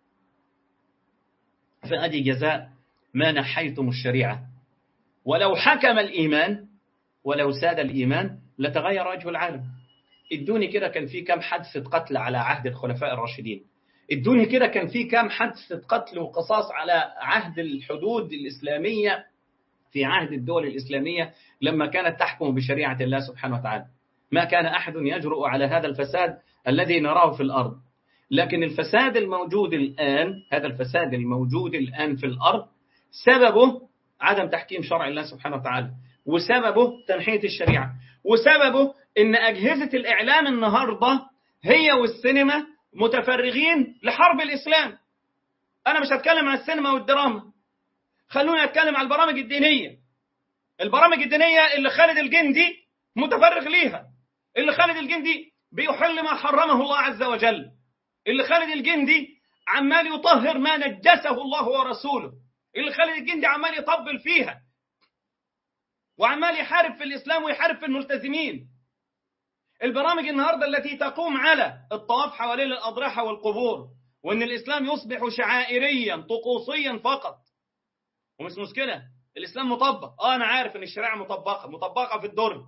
فأدي جزاء ما نحيتم الشريعة ولو حكم الإيمان ولو ساد الإيمان لتغير وجه العالم ادوني كده كان في كم حادثة قتل على عهد الخلفاء الراشدين ادوني كده كان في كم حادثة قتل وقصاص على عهد الحدود الإسلامية في عهد الدول الإسلامية لما كانت تحكم بشريعة الله سبحانه وتعالى ما كان أحد يجرؤ على هذا الفساد الذي نراه في الأرض لكن الفساد الموجود الآن هذا الفساد الموجود الآن في الأرض سببه عدم تحكيم شرع الله سبحانه وتعالى وسببه تنحية الشريعة وسببه ان أجهزة الإعلام النهاردة هي والسينما متفرغين لحرب الإسلام أنا مش هتكلم عن السينما والدراما خلوني أتكلم عن البرامج الدينية البرامج الدينية اللي خالد الجندي متفرغ ليها اللي خالد الجندي بيحل ما حرمه الله عز وجل اللي خالد الجندي عمال يطهر ما نجسه الله ورسوله اللي خالد الجندي عمال يطبل فيها وعمال يحارب في الإسلام ويحارب في الملتزمين البرامج النهاردة التي تقوم على الطواف حوالين الأضرحة والقبور وأن الإسلام يصبح شعائريا طقوسيا فقط ومش مشكلة الإسلام مطبق آه أنا عارف أن الشريعة مطبقة مطبقة في الدرج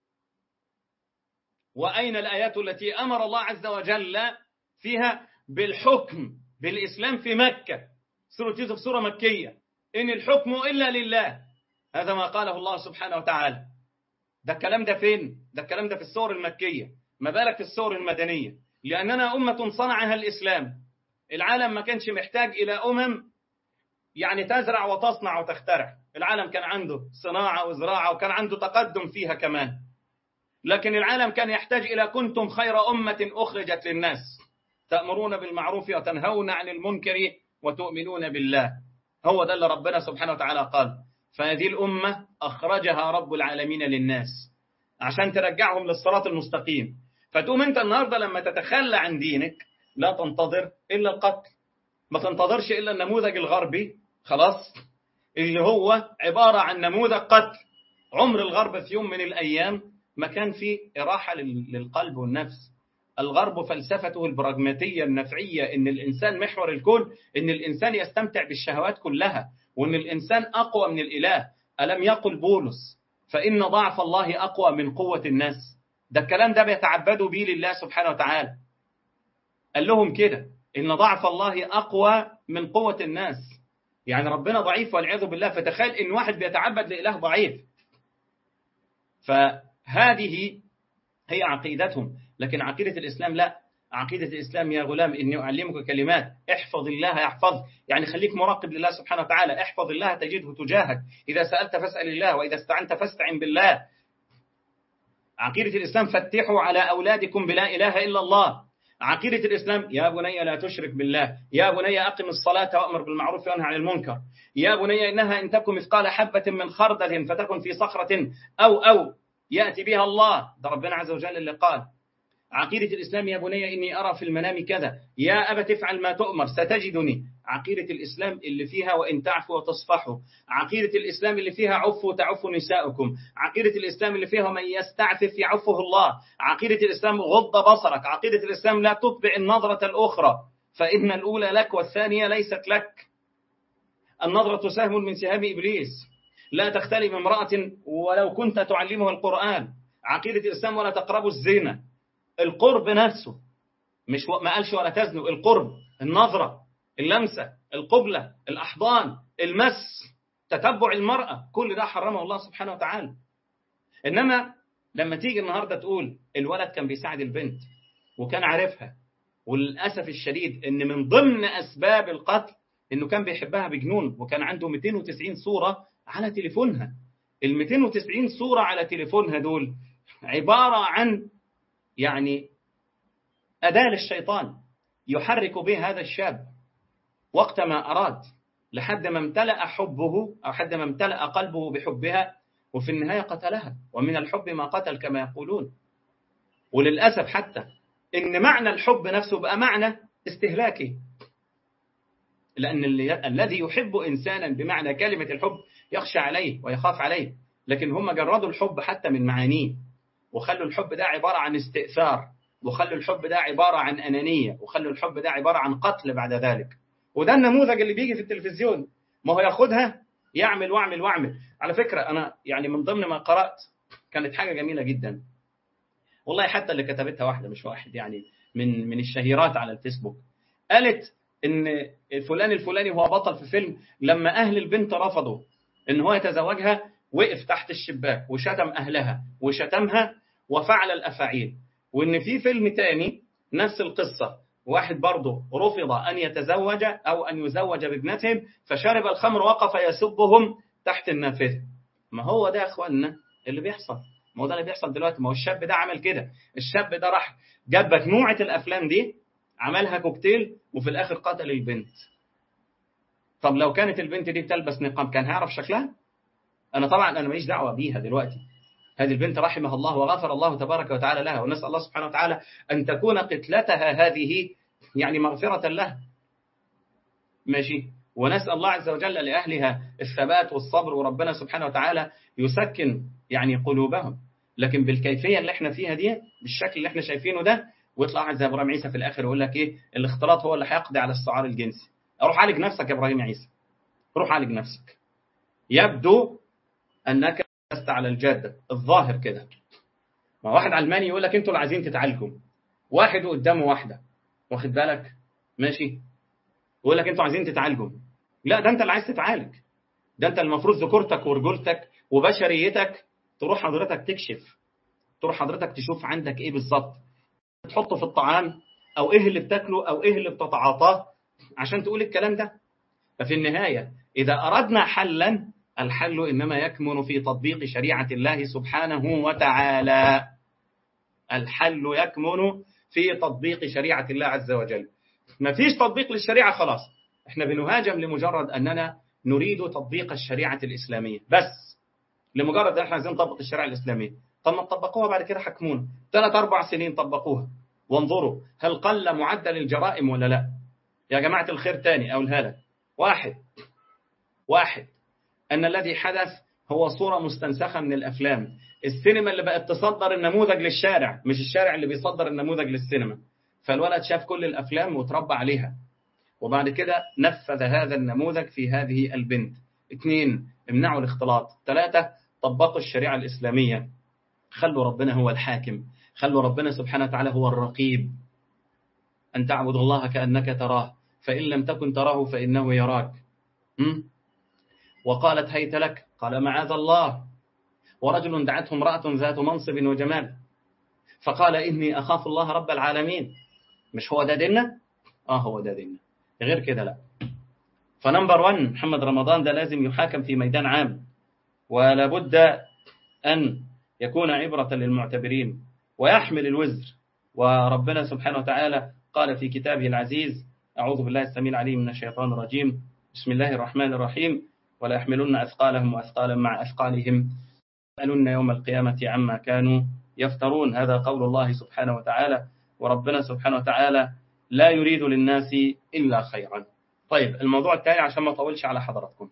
وأين الآيات التي أمر الله عز وجل فيها بالحكم بالإسلام في مكة سورة يوسف سورة مكية إن الحكم إلا لله هذا ما قاله الله سبحانه وتعالى ده الكلام ده فين؟ ده الكلام ده في السور المكية ما بالك في السور المدنية لأننا أمة صنعها الإسلام العالم ما كانش محتاج إلى أمم يعني تزرع وتصنع وتخترع العالم كان عنده صناعة وزراعة وكان عنده تقدم فيها كمان لكن العالم كان يحتاج إلى كنتم خير أمة أخرجت للناس تأمرون بالمعروف وتنهون عن المنكر وتؤمنون بالله هو ده اللي ربنا سبحانه وتعالى قال فهذه الأمة أخرجها رب العالمين للناس عشان ترجعهم للصراط المستقيم فتقوم أنت النهاردة لما تتخلى عن دينك لا تنتظر إلا القتل ما تنتظرش إلا النموذج الغربي خلاص اللي هو عبارة عن نموذج قتل عمر الغرب في يوم من الأيام ما كان فيه إراحة للقلب والنفس الغرب فلسفته البراغماتية النفعية إن الإنسان محور الكون إن الإنسان يستمتع بالشهوات كلها وإن الإنسان أقوى من الإله ألم يقل بولس فإن ضعف الله أقوى من قوة الناس ده الكلام ده بيتعبدوا به لله سبحانه وتعالى قال لهم كده إن ضعف الله أقوى من قوة الناس يعني ربنا ضعيف والعياذ بالله فتخيل إن واحد بيتعبد لإله ضعيف فهذه هي عقيدتهم لكن عقيدة الإسلام لا عقيدة الإسلام يا غلام إني أعلمك كلمات احفظ الله يحفظ يعني خليك مراقب لله سبحانه وتعالى احفظ الله تجده تجاهك إذا سألت فاسأل الله وإذا استعنت فاستعن بالله عقيدة الإسلام فتحوا على أولادكم بلا إله إلا الله عقيدة الإسلام يا بني لا تشرك بالله يا بني أقم الصلاة وأمر بالمعروف وانهى عن المنكر يا بني إنها إن تكن مثقال حبة من خردل فتكن في صخرة أو أو يأتي بها الله ده ربنا عز وجل اللي قال عقيدة الإسلام يا بني إني أرى في المنام كذا يا أبا تفعل ما تؤمر ستجدني عقيدة الإسلام اللي فيها وإن تعفوا وتصفحوا عقيدة الإسلام اللي فيها عفوا تعفوا نساؤكم عقيدة الإسلام اللي فيها من يستعفف يعفه الله عقيدة الإسلام غض بصرك عقيدة الإسلام لا تتبع النظرة الأخرى فإن الأولى لك والثانية ليست لك النظرة سهم من سهام إبليس لا تختلف امرأة ولو كنت تعلمها القرآن عقيدة الإسلام ولا تقربوا الزنا القرب نفسه مش ما قالش ولا تزنوا القرب النظرة اللمسة القبلة الأحضان المس تتبع المرأة كل ده حرمه الله سبحانه وتعالى إنما لما تيجي النهاردة تقول الولد كان بيساعد البنت وكان عارفها وللأسف الشديد إن من ضمن أسباب القتل إنه كان بيحبها بجنون وكان عنده 290 صورة على تليفونها ال 290 صورة على تليفونها دول عبارة عن يعني أداة للشيطان يحرك به هذا الشاب وقت ما أراد لحد ما امتلأ حبه أو حد ما امتلأ قلبه بحبها وفي النهاية قتلها ومن الحب ما قتل كما يقولون وللأسف حتى إن معنى الحب نفسه بقى معنى استهلاكي لأن الذي يحب إنسانا بمعنى كلمة الحب يخشى عليه ويخاف عليه لكن هم جردوا الحب حتى من معانيه وخلوا الحب ده عبارة عن استئثار وخلوا الحب ده عبارة عن أنانية وخلوا الحب ده عبارة عن قتل بعد ذلك وده النموذج اللي بيجي في التلفزيون ما هو ياخدها يعمل واعمل واعمل على فكرة أنا يعني من ضمن ما قرأت كانت حاجة جميلة جدا والله حتى اللي كتبتها واحدة مش واحد يعني من من الشهيرات على الفيسبوك قالت ان فلان الفلاني هو بطل في فيلم لما اهل البنت رفضوا ان هو يتزوجها وقف تحت الشباك وشتم اهلها وشتمها وفعل الافاعيل وان في فيلم تاني نفس القصه واحد برضه رفض ان يتزوج او ان يزوج بابنتهم فشرب الخمر وقف يسبهم تحت النافذه ما هو ده يا اخواننا اللي بيحصل ما هو ده اللي بيحصل دلوقتي ما هو الشاب ده عمل كده الشاب ده راح جاب مجموعه الافلام دي عملها كوكتيل وفي الاخر قتل البنت طب لو كانت البنت دي بتلبس نقاب كان هيعرف شكلها انا طبعا انا ماليش دعوه بيها دلوقتي هذه البنت رحمها الله وغفر الله تبارك وتعالى لها ونسال الله سبحانه وتعالى ان تكون قتلتها هذه يعني مغفره لها ماشي ونسال الله عز وجل لاهلها الثبات والصبر وربنا سبحانه وتعالى يسكن يعني قلوبهم لكن بالكيفيه اللي احنا فيها دي بالشكل اللي احنا شايفينه ده ويطلع واحد زي ابراهيم عيسى في الاخر يقول لك ايه الاختلاط هو اللي هيقضي على السعار الجنسي روح عالج نفسك يا ابراهيم عيسى روح عالج نفسك يبدو انك لست على الجاده الظاهر كده ما واحد علماني يقول لك انتوا اللي عايزين تتعالجوا واحد قدامه واحده واخد بالك ماشي يقول لك انتوا عايزين تتعالجوا لا ده انت اللي عايز تتعالج ده انت المفروض ذكورتك ورجولتك وبشريتك تروح حضرتك تكشف تروح حضرتك تشوف عندك ايه بالظبط تحطه في الطعام او ايه اللي بتاكله او ايه اللي بتتعاطاه عشان تقول الكلام ده ففي النهايه اذا اردنا حلا الحل انما يكمن في تطبيق شريعه الله سبحانه وتعالى الحل يكمن في تطبيق شريعه الله عز وجل ما فيش تطبيق للشريعه خلاص احنا بنهاجم لمجرد اننا نريد تطبيق الشريعه الاسلاميه بس لمجرد ان احنا عايزين نطبق الشريعه الاسلاميه طب ما تطبقوها بعد كده حكمونا ثلاث اربع سنين طبقوها وانظروا هل قل معدل الجرائم ولا لا يا جماعه الخير تاني اقولها لك واحد واحد ان الذي حدث هو صوره مستنسخه من الافلام السينما اللي بقت تصدر النموذج للشارع مش الشارع اللي بيصدر النموذج للسينما فالولد شاف كل الافلام وتربى عليها وبعد كده نفذ هذا النموذج في هذه البنت اثنين امنعوا الاختلاط ثلاثة طبقوا الشريعة الإسلامية خلوا ربنا هو الحاكم خلوا ربنا سبحانه وتعالى هو الرقيب أن تعبد الله كأنك تراه فإن لم تكن تراه فإنه يراك م? وقالت هيت لك قال معاذ الله ورجل دعته امرأة ذات منصب وجمال فقال إني أخاف الله رب العالمين مش هو ده ديننا؟ آه هو ده ديننا غير كده لا فنمبر 1 محمد رمضان ده لازم يحاكم في ميدان عام ولا بد أن يكون عبرة للمعتبرين ويحمل الوزر وربنا سبحانه وتعالى قال في كتابه العزيز أعوذ بالله السميع العليم من الشيطان الرجيم بسم الله الرحمن الرحيم ولا يحملن أثقالهم وأثقالا مع أثقالهم يسألن يوم القيامة عما كانوا يفترون هذا قول الله سبحانه وتعالى وربنا سبحانه وتعالى لا يريد للناس إلا خيرا طيب الموضوع الثاني عشان ما أطولش على حضراتكم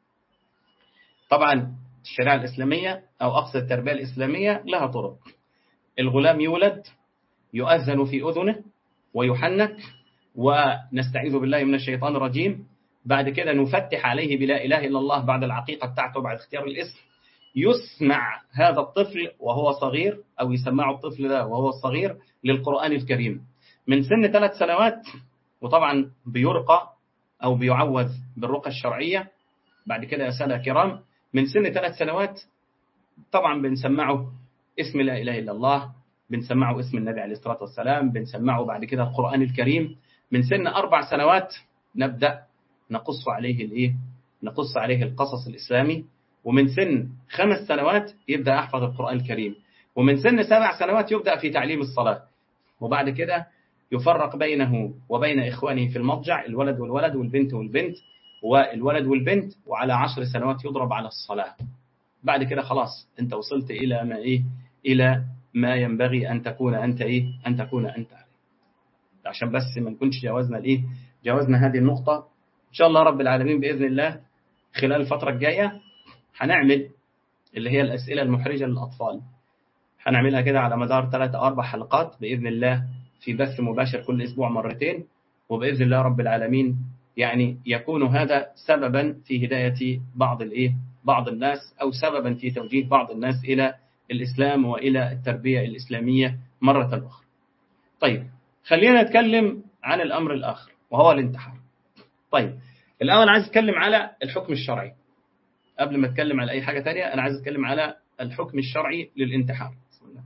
طبعا الشريعة الإسلامية أو أقصى التربية الإسلامية لها طرق الغلام يولد يؤذن في أذنه ويحنك ونستعيذ بالله من الشيطان الرجيم بعد كده نفتح عليه بلا إله إلا الله بعد العقيقة بتاعته بعد اختيار الاسم يسمع هذا الطفل وهو صغير أو يسمع الطفل ده وهو صغير للقرآن الكريم من سن ثلاث سنوات وطبعا بيرقى أو بيعوذ بالرقى الشرعية بعد كده يا سادة كرام من سن ثلاث سنوات طبعا بنسمعه اسم لا إله إلا الله بنسمعه اسم النبي عليه الصلاة والسلام بنسمعه بعد كده القرآن الكريم من سن أربع سنوات نبدأ نقص عليه الإيه؟ نقص عليه القصص الإسلامي ومن سن خمس سنوات يبدأ يحفظ القرآن الكريم ومن سن سبع سنوات يبدأ في تعليم الصلاة وبعد كده يفرق بينه وبين إخوانه في المضجع الولد والولد والبنت والبنت والولد والبنت وعلى عشر سنوات يضرب على الصلاة بعد كده خلاص أنت وصلت إلى ما إيه إلى ما ينبغي أن تكون أنت إيه أن تكون أنت عليه عشان بس ما نكونش جاوزنا الإيه جاوزنا هذه النقطة إن شاء الله رب العالمين بإذن الله خلال الفترة الجاية هنعمل اللي هي الأسئلة المحرجة للأطفال هنعملها كده على مدار ثلاث أو أربع حلقات بإذن الله في بث مباشر كل أسبوع مرتين وبإذن الله رب العالمين يعني يكون هذا سببا في هداية بعض الإيه بعض الناس أو سببا في توجيه بعض الناس إلى الإسلام وإلى التربية الإسلامية مرة أخرى طيب خلينا نتكلم عن الأمر الآخر وهو الانتحار طيب الأول عايز أتكلم على الحكم الشرعي قبل ما أتكلم على أي حاجة تانية أنا عايز أتكلم على الحكم الشرعي للانتحار بسم الله.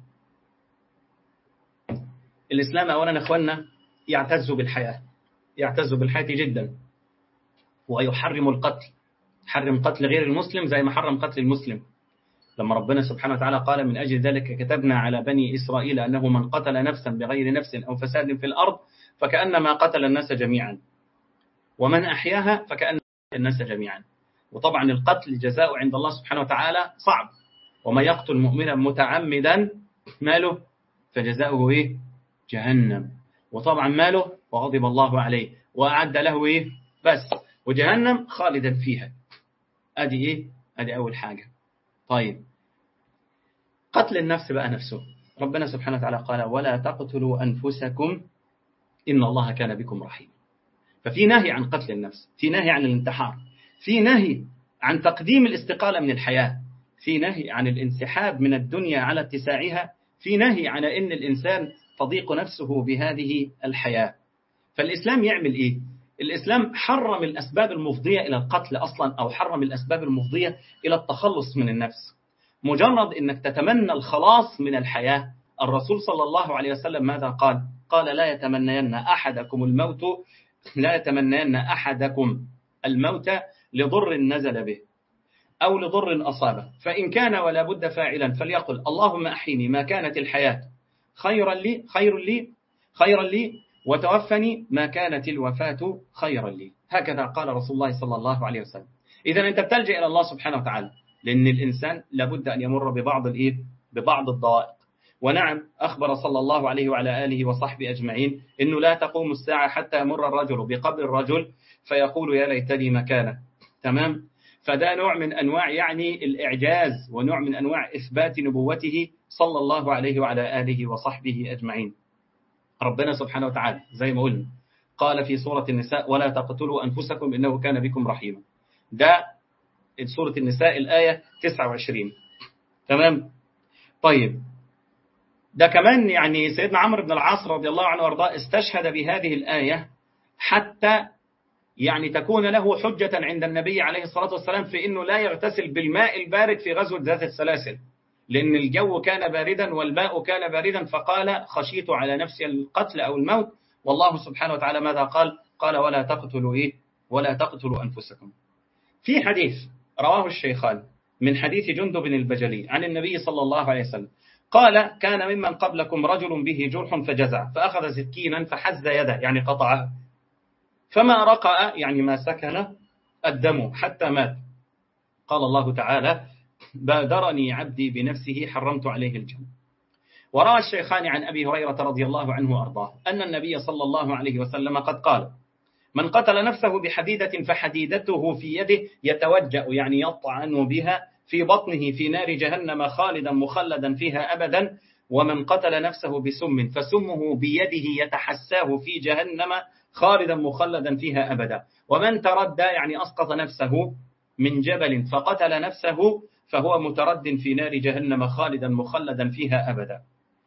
الإسلام أولا أخوانا يعتز بالحياة يعتز بالحياة جدا ويحرم القتل حرم قتل غير المسلم زي ما حرم قتل المسلم لما ربنا سبحانه وتعالى قال من أجل ذلك كتبنا على بني إسرائيل أنه من قتل نفسا بغير نفس أو فساد في الأرض فكأنما قتل الناس جميعا ومن أحياها فكأن الناس جميعا وطبعا القتل جزاء عند الله سبحانه وتعالى صعب وما يقتل مؤمنا متعمدا ماله فجزاؤه إيه جهنم وطبعا ماله وغضب الله عليه وأعد له إيه بس وجهنم خالدا فيها أدي إيه أدي أول حاجة طيب قتل النفس بقى نفسه ربنا سبحانه وتعالى قال ولا تقتلوا أنفسكم إن الله كان بكم رحيما ففي نهي عن قتل النفس في نهي عن الانتحار في نهي عن تقديم الاستقالة من الحياة في نهي عن الانسحاب من الدنيا على اتساعها في نهي عن أن الإنسان تضيق نفسه بهذه الحياة فالإسلام يعمل إيه؟ الإسلام حرم الأسباب المفضية إلى القتل أصلا أو حرم الأسباب المفضية إلى التخلص من النفس مجرد أنك تتمنى الخلاص من الحياة الرسول صلى الله عليه وسلم ماذا قال؟ قال لا يتمنين أحدكم الموت لا يتمنين أحدكم الموت لضر نزل به أو لضر أصابه فإن كان ولا بد فاعلا فليقل اللهم أحيني ما كانت الحياة خيرا لي خير لي خيرا لي وتوفني ما كانت الوفاة خيرا لي هكذا قال رسول الله صلى الله عليه وسلم إذا أنت بتلجأ إلى الله سبحانه وتعالى لأن الإنسان لابد أن يمر ببعض الإيه ببعض الضوائق ونعم أخبر صلى الله عليه وعلى آله وصحبه أجمعين أنه لا تقوم الساعة حتى يمر الرجل بقبر الرجل فيقول يا ليتني مكانه تمام فده نوع من أنواع يعني الإعجاز ونوع من أنواع إثبات نبوته صلى الله عليه وعلى آله وصحبه أجمعين ربنا سبحانه وتعالى زي ما قلنا قال في سورة النساء ولا تقتلوا أنفسكم إنه كان بكم رحيما ده سورة النساء الآية 29 تمام طيب ده كمان يعني سيدنا عمرو بن العاص رضي الله عنه وارضاه استشهد بهذه الآية حتى يعني تكون له حجة عند النبي عليه الصلاة والسلام في أنه لا يغتسل بالماء البارد في غزوة ذات السلاسل لأن الجو كان باردا والماء كان باردا فقال خشيت على نفسي القتل أو الموت والله سبحانه وتعالى ماذا قال قال ولا تقتلوا إيه ولا تقتلوا أنفسكم في حديث رواه الشيخان من حديث جندب البجلي عن النبي صلى الله عليه وسلم قال كان ممن قبلكم رجل به جرح فجزع فأخذ سكينا فحز يده يعني قطعها فما رقأ يعني ما سكن الدم حتى مات قال الله تعالى بادرني عبدي بنفسه حرمت عليه الجنة وروى الشيخان عن أبي هريرة رضي الله عنه وأرضاه أن النبي صلى الله عليه وسلم قد قال من قتل نفسه بحديدة فحديدته في يده يتوجأ يعني يطعن بها في بطنه في نار جهنم خالدا مخلدا فيها أبدا ومن قتل نفسه بسم فسمه بيده يتحساه في جهنم خالدا مخلدا فيها أبدا ومن تردى يعني أسقط نفسه من جبل فقتل نفسه فهو مترد في نار جهنم خالدا مخلدا فيها أبدا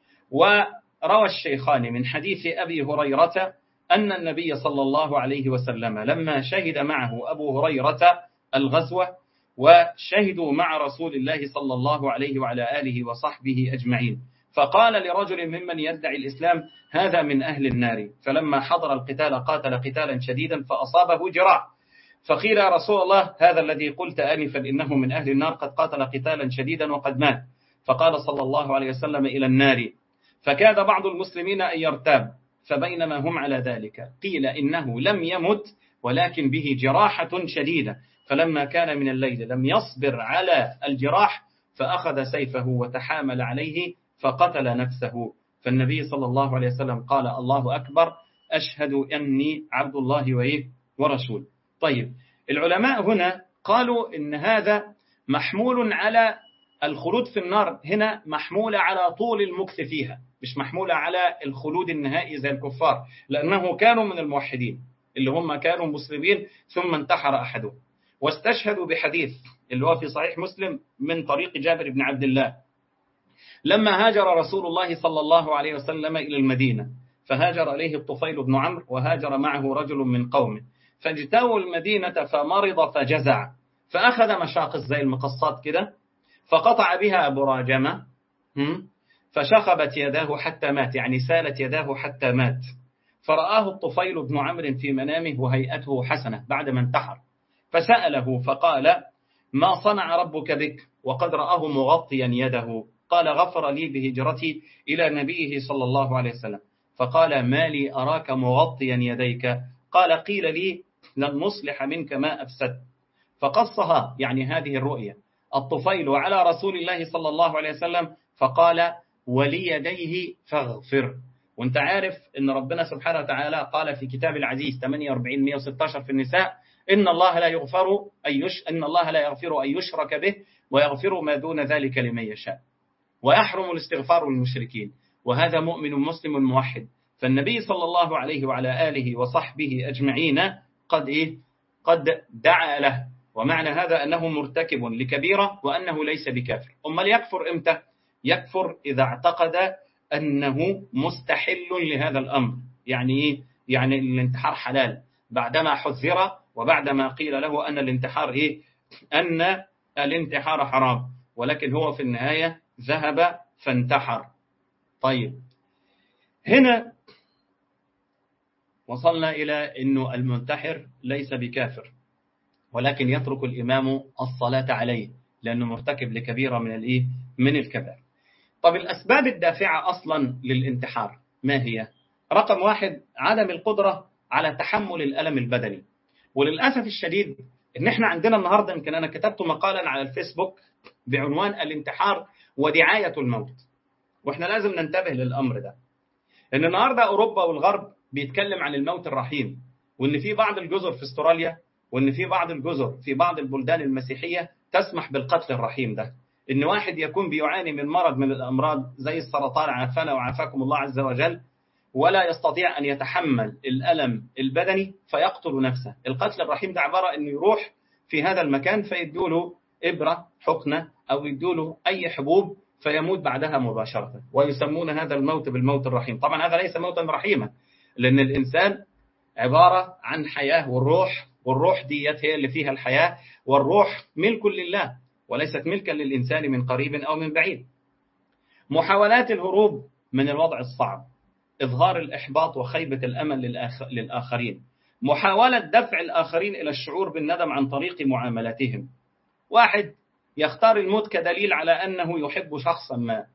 وروى الشيخان من حديث أبي هريرة أن النبي صلى الله عليه وسلم لما شهد معه أبو هريرة الغزوة وشهدوا مع رسول الله صلى الله عليه وعلى آله وصحبه أجمعين فقال لرجل ممن يدعي الإسلام هذا من أهل النار فلما حضر القتال قاتل قتالا شديدا فأصابه جراح فقيل يا رسول الله هذا الذي قلت آنفا إنه من أهل النار قد قاتل قتالا شديدا وقد مات فقال صلى الله عليه وسلم إلى النار فكاد بعض المسلمين أن يرتاب فبينما هم على ذلك قيل إنه لم يمت ولكن به جراحة شديدة فلما كان من الليل لم يصبر على الجراح فأخذ سيفه وتحامل عليه فقتل نفسه فالنبي صلى الله عليه وسلم قال الله أكبر أشهد أني عبد الله وإيه ورسول طيب العلماء هنا قالوا إن هذا محمول على الخلود في النار هنا محمولة على طول المكث فيها مش محمولة على الخلود النهائي زي الكفار لأنه كانوا من الموحدين اللي هم كانوا مسلمين ثم انتحر أحدهم واستشهدوا بحديث اللي هو في صحيح مسلم من طريق جابر بن عبد الله لما هاجر رسول الله صلى الله عليه وسلم إلى المدينة فهاجر إليه الطفيل بن عمرو وهاجر معه رجل من قومه فاجتاوا المدينة فمرض فجزع فأخذ مشاقص زي المقصات كده فقطع بها براجمة فشخبت يداه حتى مات يعني سالت يداه حتى مات فرآه الطفيل بن عمرو في منامه وهيئته حسنة بعدما انتحر فسأله فقال ما صنع ربك بك وقد رآه مغطيا يده قال غفر لي بهجرتي إلى نبيه صلى الله عليه وسلم فقال ما لي أراك مغطيا يديك قال قيل لي لن نصلح منك ما أفسد فقصها يعني هذه الرؤية الطفيل على رسول الله صلى الله عليه وسلم فقال وليديه فاغفر وانت عارف ان ربنا سبحانه وتعالى قال في كتاب العزيز 48 116 في النساء ان الله لا يغفر أن يش ان الله لا يغفر ان يشرك به ويغفر ما دون ذلك لمن يشاء ويحرم الاستغفار للمشركين وهذا مؤمن مسلم موحد فالنبي صلى الله عليه وعلى آله وصحبه أجمعين قد إيه قد دعا له ومعنى هذا أنه مرتكب لكبيرة وأنه ليس بكافر أما يكفر إمتى يكفر إذا اعتقد أنه مستحل لهذا الأمر يعني إيه يعني الانتحار حلال بعدما حذر وبعدما قيل له أن الانتحار إيه أن الانتحار حرام ولكن هو في النهاية ذهب فانتحر طيب هنا وصلنا إلى أنه المنتحر ليس بكافر ولكن يترك الإمام الصلاة عليه لأنه مرتكب لكبيرة من الإيه؟ من الكبائر طب الأسباب الدافعة أصلا للانتحار ما هي؟ رقم واحد عدم القدرة على تحمل الألم البدني وللأسف الشديد إن إحنا عندنا النهاردة يمكن أنا كتبت مقالا على الفيسبوك بعنوان الانتحار ودعاية الموت وإحنا لازم ننتبه للأمر ده إن النهاردة أوروبا والغرب بيتكلم عن الموت الرحيم وإن في بعض الجزر في استراليا وإن في بعض الجزر في بعض البلدان المسيحية تسمح بالقتل الرحيم ده إن واحد يكون بيعاني من مرض من الأمراض زي السرطان عافانا وعافاكم الله عز وجل ولا يستطيع أن يتحمل الألم البدني فيقتل نفسه القتل الرحيم ده عبارة أنه يروح في هذا المكان فيدوله إبرة حقنة أو يدوله أي حبوب فيموت بعدها مباشرة ويسمون هذا الموت بالموت الرحيم طبعا هذا ليس موتا رحيما لأن الإنسان عبارة عن حياة والروح والروح ديت هي اللي فيها الحياة والروح ملك لله وليست ملكا للإنسان من قريب أو من بعيد محاولات الهروب من الوضع الصعب إظهار الإحباط وخيبة الأمل للآخرين محاولة دفع الآخرين إلى الشعور بالندم عن طريق معاملاتهم واحد يختار الموت كدليل على أنه يحب شخصا ما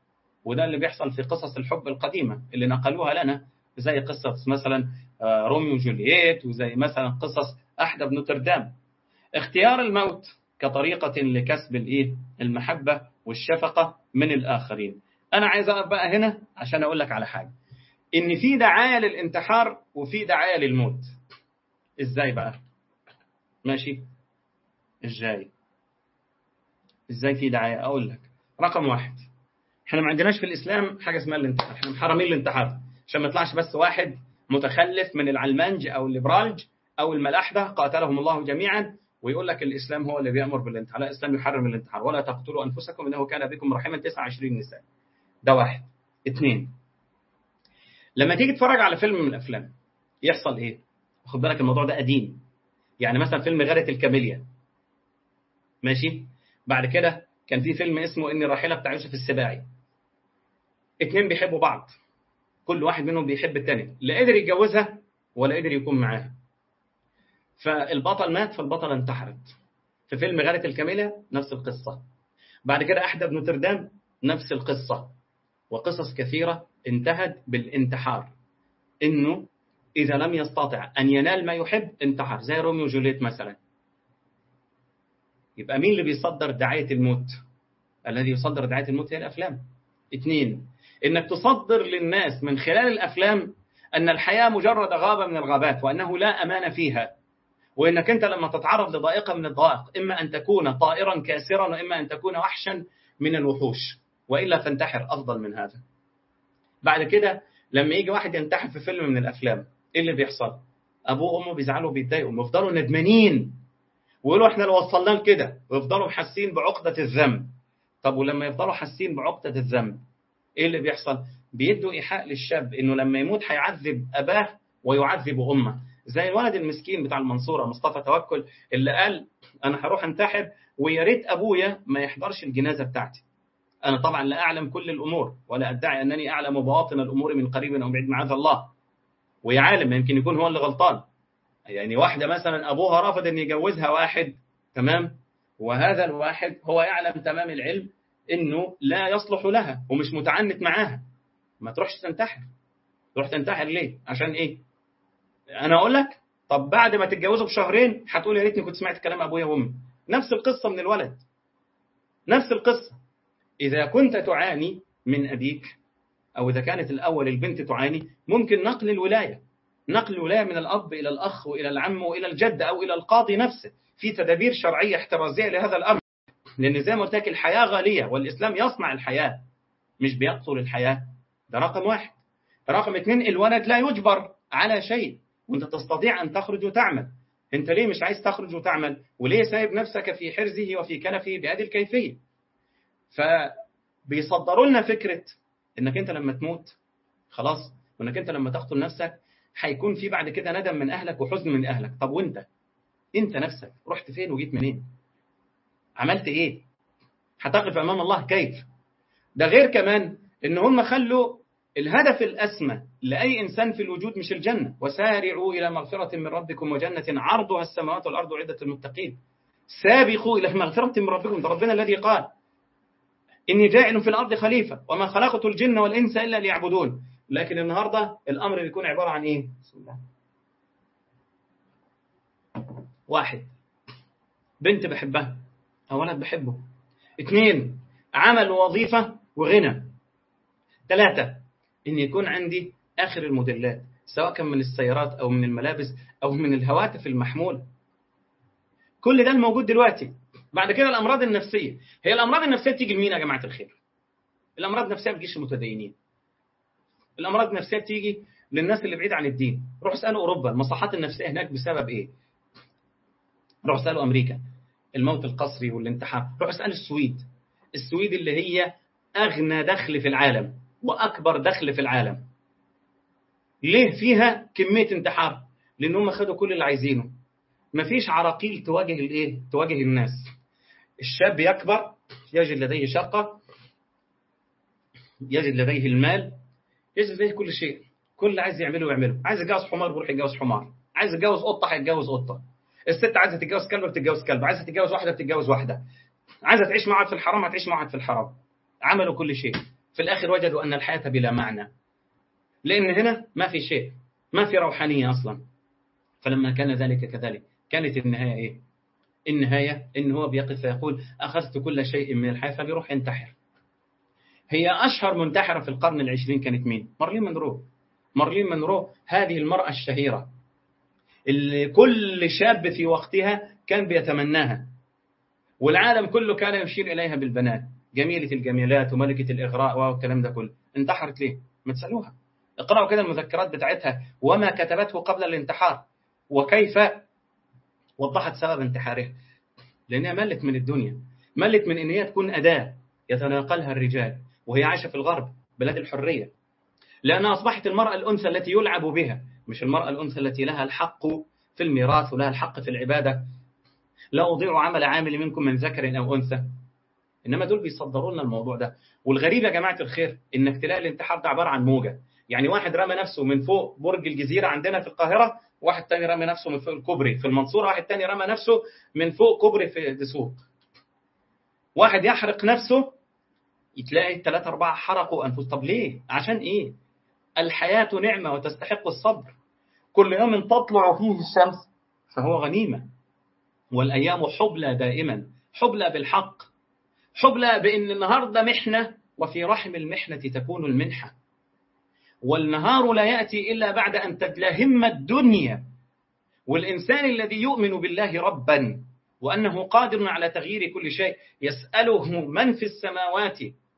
وده اللي بيحصل في قصص الحب القديمة اللي نقلوها لنا زي قصة مثلا روميو وجولييت وزي مثلا قصص أحدى بنوتردام اختيار الموت كطريقة لكسب الإيه؟ المحبة والشفقة من الآخرين أنا عايز أقف بقى هنا عشان أقول لك على حاجة إن في دعاية للانتحار وفي دعاية للموت إزاي بقى ماشي إزاي إزاي في دعاية أقول لك رقم واحد احنا ما عندناش في الإسلام حاجة اسمها الانتحار احنا محرمين الانتحار عشان ما يطلعش بس واحد متخلف من العلمانج أو الليبرالج أو الملاحدة قاتلهم الله جميعا ويقول لك الإسلام هو اللي بيأمر بالانتحار لا الإسلام يحرم الانتحار ولا تقتلوا أنفسكم إنه كان بكم رحيما 29 نساء ده واحد اثنين لما تيجي تتفرج على فيلم من الأفلام يحصل إيه خد بالك الموضوع ده قديم يعني مثلا فيلم غيرة الكاميليا ماشي بعد كده كان في فيلم اسمه إني الراحلة بتاع يوسف السباعي اتنين بيحبوا بعض كل واحد منهم بيحب التاني لا قدر يتجوزها ولا قدر يكون معاها فالبطل مات فالبطلة انتحرت في فيلم غارة الكاملة نفس القصة بعد كده أحدى بنوتردام نفس القصة وقصص كثيرة انتهت بالانتحار إنه إذا لم يستطع أن ينال ما يحب انتحر زي روميو وجوليت مثلا يبقى مين اللي بيصدر دعاية الموت الذي يصدر دعاية الموت هي الأفلام اثنين إنك تصدر للناس من خلال الأفلام أن الحياة مجرد غابة من الغابات وأنه لا أمان فيها وإنك أنت لما تتعرض لضائقة من الضوائق إما أن تكون طائرا كاسرا وإما أن تكون وحشا من الوحوش وإلا فانتحر أفضل من هذا بعد كده لما يجي واحد ينتحر في فيلم من الأفلام إيه اللي بيحصل أبوه وأمه بيزعلوا بيتضايقوا بيفضلوا ندمانين ويقولوا إحنا لو وصلنا لكده ويفضلوا حاسين بعقدة الذنب طب ولما يفضلوا حاسين بعقدة الذنب إيه اللي بيحصل بيدوا إيحاء للشاب إنه لما يموت هيعذب أباه ويعذب أمه زي الولد المسكين بتاع المنصورة مصطفى توكل اللي قال أنا هروح أنتحر ويا ريت أبويا ما يحضرش الجنازة بتاعتي أنا طبعا لا أعلم كل الأمور ولا أدعي أنني أعلم بواطن الأمور من قريب أو بعيد معاذ الله ويا عالم يمكن يكون هو اللي غلطان يعني واحدة مثلا أبوها رفض أن يجوزها واحد تمام وهذا الواحد هو يعلم تمام العلم انه لا يصلح لها ومش متعنت معاها ما تروحش تنتحر تروح تنتحر ليه عشان ايه انا اقول لك طب بعد ما تتجوزوا بشهرين هتقول يا ريتني كنت سمعت كلام ابويا وامي نفس القصه من الولد نفس القصه اذا كنت تعاني من ابيك او اذا كانت الاول البنت تعاني ممكن نقل الولايه نقل الولايه من الاب الى الاخ والى العم والى الجد او الى القاضي نفسه في تدابير شرعيه احترازيه لهذا الامر لأن زي ما قلت لك الحياة غالية والإسلام يصنع الحياة مش بيقتل الحياة ده رقم واحد رقم اثنين الولد لا يجبر على شيء وانت تستطيع أن تخرج وتعمل انت ليه مش عايز تخرج وتعمل وليه سايب نفسك في حرزه وفي كنفه بهذه الكيفية فبيصدروا لنا فكرة انك انت لما تموت خلاص وانك انت لما تقتل نفسك هيكون في بعد كده ندم من اهلك وحزن من اهلك طب وانت انت نفسك رحت فين وجيت منين عملت ايه هتقف امام الله كيف ده غير كمان ان هم خلوا الهدف الاسمى لاي انسان في الوجود مش الجنه وسارعوا الى مغفره من ربكم وجنه عرضها السماوات والارض عده المتقين سابقوا الى مغفره من ربكم ده ربنا الذي قال اني جاعل في الارض خليفه وما خلقت الجن والانس الا ليعبدون لكن النهارده الامر بيكون عباره عن ايه بسم الله واحد بنت بحبها أو ولد بحبه اثنين عمل ووظيفة وغنى ثلاثة إن يكون عندي آخر الموديلات سواء كان من السيارات أو من الملابس أو من الهواتف المحمولة كل ده الموجود دلوقتي بعد كده الأمراض النفسية هي الأمراض النفسية تيجي لمين يا جماعة الخير الأمراض النفسية ما بتجيش المتدينين الأمراض النفسية بتيجي للناس اللي بعيد عن الدين روح اسألوا أوروبا المصحات النفسية هناك بسبب إيه روح اسألوا أمريكا الموت القسري والانتحار روح اسأل السويد السويد اللي هي أغنى دخل في العالم وأكبر دخل في العالم ليه فيها كمية انتحار لأن هم خدوا كل اللي عايزينه مفيش عراقيل تواجه الايه تواجه الناس الشاب يكبر يجد لديه شقة يجد لديه المال يجد لديه كل شيء كل اللي عايز يعمله يعمله عايز يتجوز حمار بيروح يتجوز حمار عايز يتجوز قطة هيتجوز قطة الست عايزه تتجوز كلب بتتجوز كلب عايزه تتجوز واحده بتتجوز واحده عايزه تعيش مع واحد في الحرام هتعيش مع واحد في الحرام عملوا كل شيء في الآخر وجدوا أن الحياة بلا معنى لأن هنا ما في شيء ما في روحانية أصلا فلما كان ذلك كذلك كانت النهاية إيه النهاية إن هو بيقف فيقول أخذت كل شيء من الحياة فبيروح ينتحر هي أشهر منتحرة في القرن العشرين كانت مين مارلين منرو مارلين منرو هذه المرأة الشهيرة اللي كل شاب في وقتها كان بيتمناها والعالم كله كان يشير إليها بالبنات جميلة الجميلات وملكة الإغراء والكلام ده كله انتحرت ليه؟ ما تسألوها اقرأوا كده المذكرات بتاعتها وما كتبته قبل الانتحار وكيف وضحت سبب انتحارها لأنها ملت من الدنيا ملت من أن هي تكون أداة يتناقلها الرجال وهي عايشة في الغرب بلاد الحرية لأنها أصبحت المرأة الأنثى التي يلعب بها مش المرأة الأنثى التي لها الحق في الميراث ولها الحق في العبادة لا أضيع عمل عامل منكم من ذكر أو أنثى إنما دول بيصدروا لنا الموضوع ده والغريب يا جماعة الخير إنك تلاقي الانتحار ده عبارة عن موجة يعني واحد رمى نفسه من فوق برج الجزيرة عندنا في القاهرة واحد تاني رمى نفسه من فوق الكوبري في المنصورة واحد تاني رمى نفسه من فوق كوبري في دسوق واحد يحرق نفسه تلاقي الثلاثة أربعة حرقوا أنفسهم طب ليه؟ عشان إيه؟ الحياة نعمة وتستحق الصبر كل يوم تطلع فيه الشمس فهو غنيمة والأيام حبلى دائما حبلى بالحق حبلى بأن النهاردة محنة وفي رحم المحنة تكون المنحة والنهار لا يأتي إلا بعد أن تدلهم الدنيا والإنسان الذي يؤمن بالله ربا وأنه قادر على تغيير كل شيء يسأله من في السماوات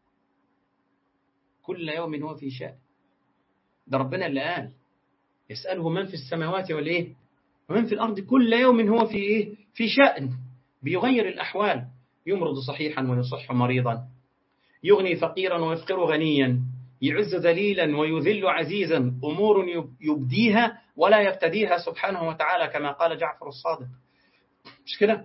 كل يوم هو في شأن ده ربنا اللي قال يسأله من في السماوات والإيه ومن في الأرض كل يوم هو في إيه في شأن بيغير الأحوال يمرض صحيحا ويصح مريضا يغني فقيرا ويفقر غنيا يعز ذليلا ويذل عزيزا أمور يبديها ولا يبتديها سبحانه وتعالى كما قال جعفر الصادق مش كده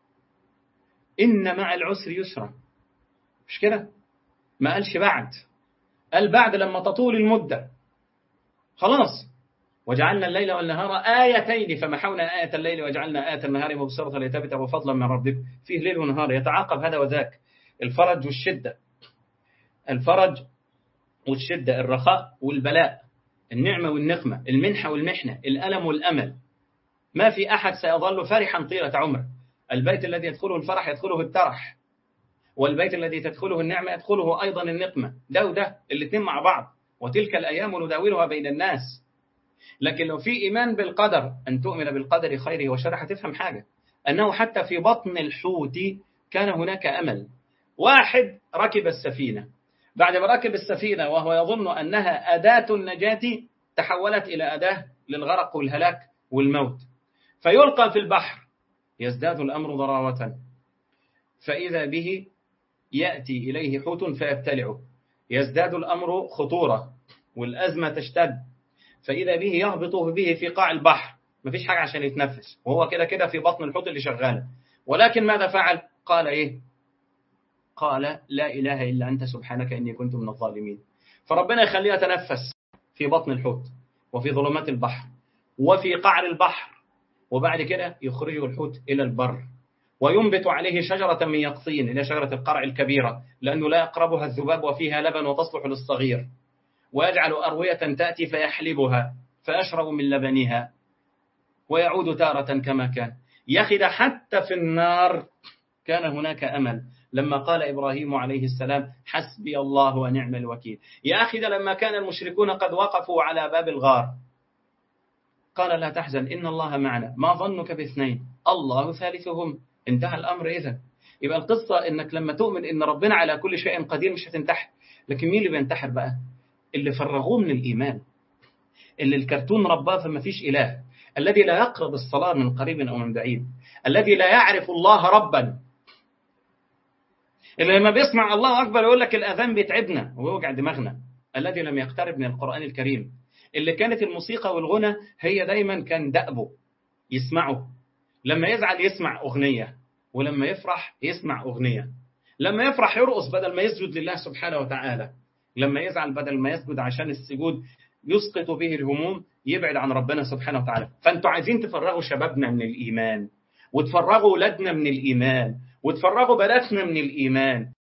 إن مع العسر يسرا مش كده ما قالش بعد قال بعد لما تطول المدة خلاص وجعلنا الليل والنهار آيتين فمحونا آية الليل وجعلنا آية النهار مبصرة لتبتغوا فضلا من ربكم فيه ليل ونهار يتعاقب هذا وذاك الفرج والشدة الفرج والشدة الرخاء والبلاء النعمة والنقمة المنحة والمحنة الألم والأمل ما في أحد سيظل فرحا طيلة عمره البيت الذي يدخله الفرح يدخله الترح والبيت الذي تدخله النعمة يدخله أيضا النقمة ده وده الاثنين مع بعض وتلك الأيام نداولها بين الناس لكن لو في إيمان بالقدر أن تؤمن بالقدر خيره وشره هتفهم حاجة أنه حتى في بطن الحوت كان هناك أمل واحد ركب السفينة بعد ما ركب السفينة وهو يظن أنها أداة النجاة تحولت إلى أداة للغرق والهلاك والموت فيلقى في البحر يزداد الأمر ضراوة فإذا به يأتي إليه حوت فيبتلعه يزداد الأمر خطورة والأزمة تشتد فإذا به يهبط به في قاع البحر مفيش حاجة عشان يتنفس وهو كده كده في بطن الحوت اللي شغال ولكن ماذا فعل قال إيه قال لا إله إلا أنت سبحانك إني كنت من الظالمين فربنا يخليه يتنفس في بطن الحوت وفي ظلمات البحر وفي قعر البحر وبعد كده يخرجه الحوت إلى البر وينبت عليه شجرة من يقطين إلى شجرة القرع الكبيرة لأنه لا يقربها الذباب وفيها لبن وتصلح للصغير ويجعل أروية تأتي فيحلبها فيشرب من لبنها ويعود تارة كما كان يخد حتى في النار كان هناك أمل لما قال إبراهيم عليه السلام حسبي الله ونعم الوكيل يا أخي لما كان المشركون قد وقفوا على باب الغار قال لا تحزن إن الله معنا ما ظنك باثنين الله ثالثهم انتهى الأمر إذا يبقى القصة إنك لما تؤمن إن ربنا على كل شيء قدير مش هتنتحر لكن مين اللي بينتحر بقى اللي فرغوه من الإيمان اللي الكرتون رباه فما فيش إله الذي لا يقرب الصلاة من قريب أو من بعيد الذي لا يعرف الله ربا اللي لما بيسمع الله أكبر يقول لك الأذان بيتعبنا ويوجع دماغنا الذي لم يقترب من القرآن الكريم اللي كانت الموسيقى والغنى هي دايما كان دأبه يسمعه لما يزعل يسمع أغنية ولما يفرح يسمع أغنية لما يفرح يرقص بدل ما يسجد لله سبحانه وتعالى لما يزعل بدل ما يسجد عشان السجود يسقط به الهموم يبعد عن ربنا سبحانه وتعالى فانتوا عايزين تفرغوا شبابنا من الإيمان وتفرغوا ولادنا من الإيمان وتفرغوا بناتنا من الإيمان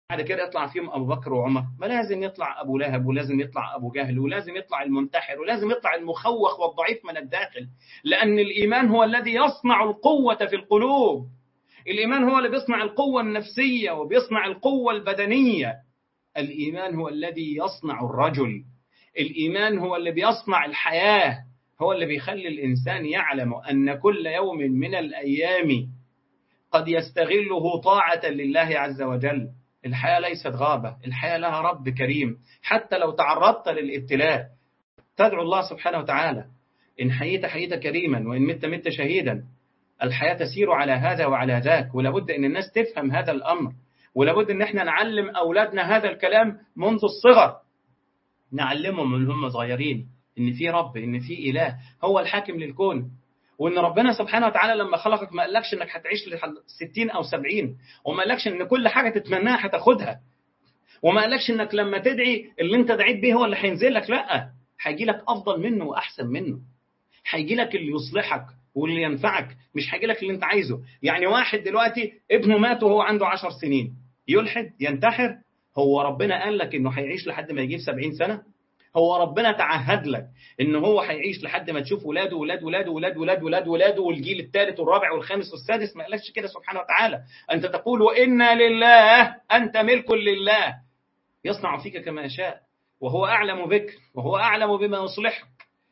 بعد كده يطلع فيهم أبو بكر وعمر ما لازم يطلع أبو لهب ولازم يطلع أبو جهل ولازم يطلع المنتحر ولازم يطلع المخوخ والضعيف من الداخل لأن الإيمان هو الذي يصنع القوة في القلوب الإيمان هو اللي بيصنع القوة النفسية وبيصنع القوة البدنية الإيمان هو الذي يصنع الرجل الإيمان هو اللي بيصنع الحياة هو اللي بيخلي الإنسان يعلم أن كل يوم من الأيام قد يستغله طاعة لله عز وجل الحياة ليست غابة الحياة لها رب كريم حتى لو تعرضت للابتلاء تدعو الله سبحانه وتعالى إن حييت حييت كريما وإن مت مت شهيدا الحياة تسير على هذا وعلى ذاك ولابد أن الناس تفهم هذا الأمر ولابد أن احنا نعلم أولادنا هذا الكلام منذ الصغر نعلمهم من هم صغيرين ان في رب ان في اله هو الحاكم للكون وان ربنا سبحانه وتعالى لما خلقك ما قالكش انك هتعيش لحد 60 او 70 وما قالكش ان كل حاجه تتمناها هتاخدها وما قالكش انك لما تدعي اللي انت دعيت بيه هو اللي هينزل لك لا هيجي لك افضل منه واحسن منه هيجي لك اللي يصلحك واللي ينفعك مش هيجي لك اللي انت عايزه يعني واحد دلوقتي ابنه مات وهو عنده 10 سنين يلحد ينتحر هو ربنا قال لك انه هيعيش لحد ما يجيب 70 سنه هو ربنا تعهد لك ان هو هيعيش لحد ما تشوف ولاده ولاد ولاده ولاد ولاد ولاد ولاده والجيل الثالث والرابع والخامس والسادس ما قالكش كده سبحانه وتعالى انت تقول وانا لله انت ملك لله يصنع فيك كما يشاء وهو اعلم بك وهو اعلم بما يصلحك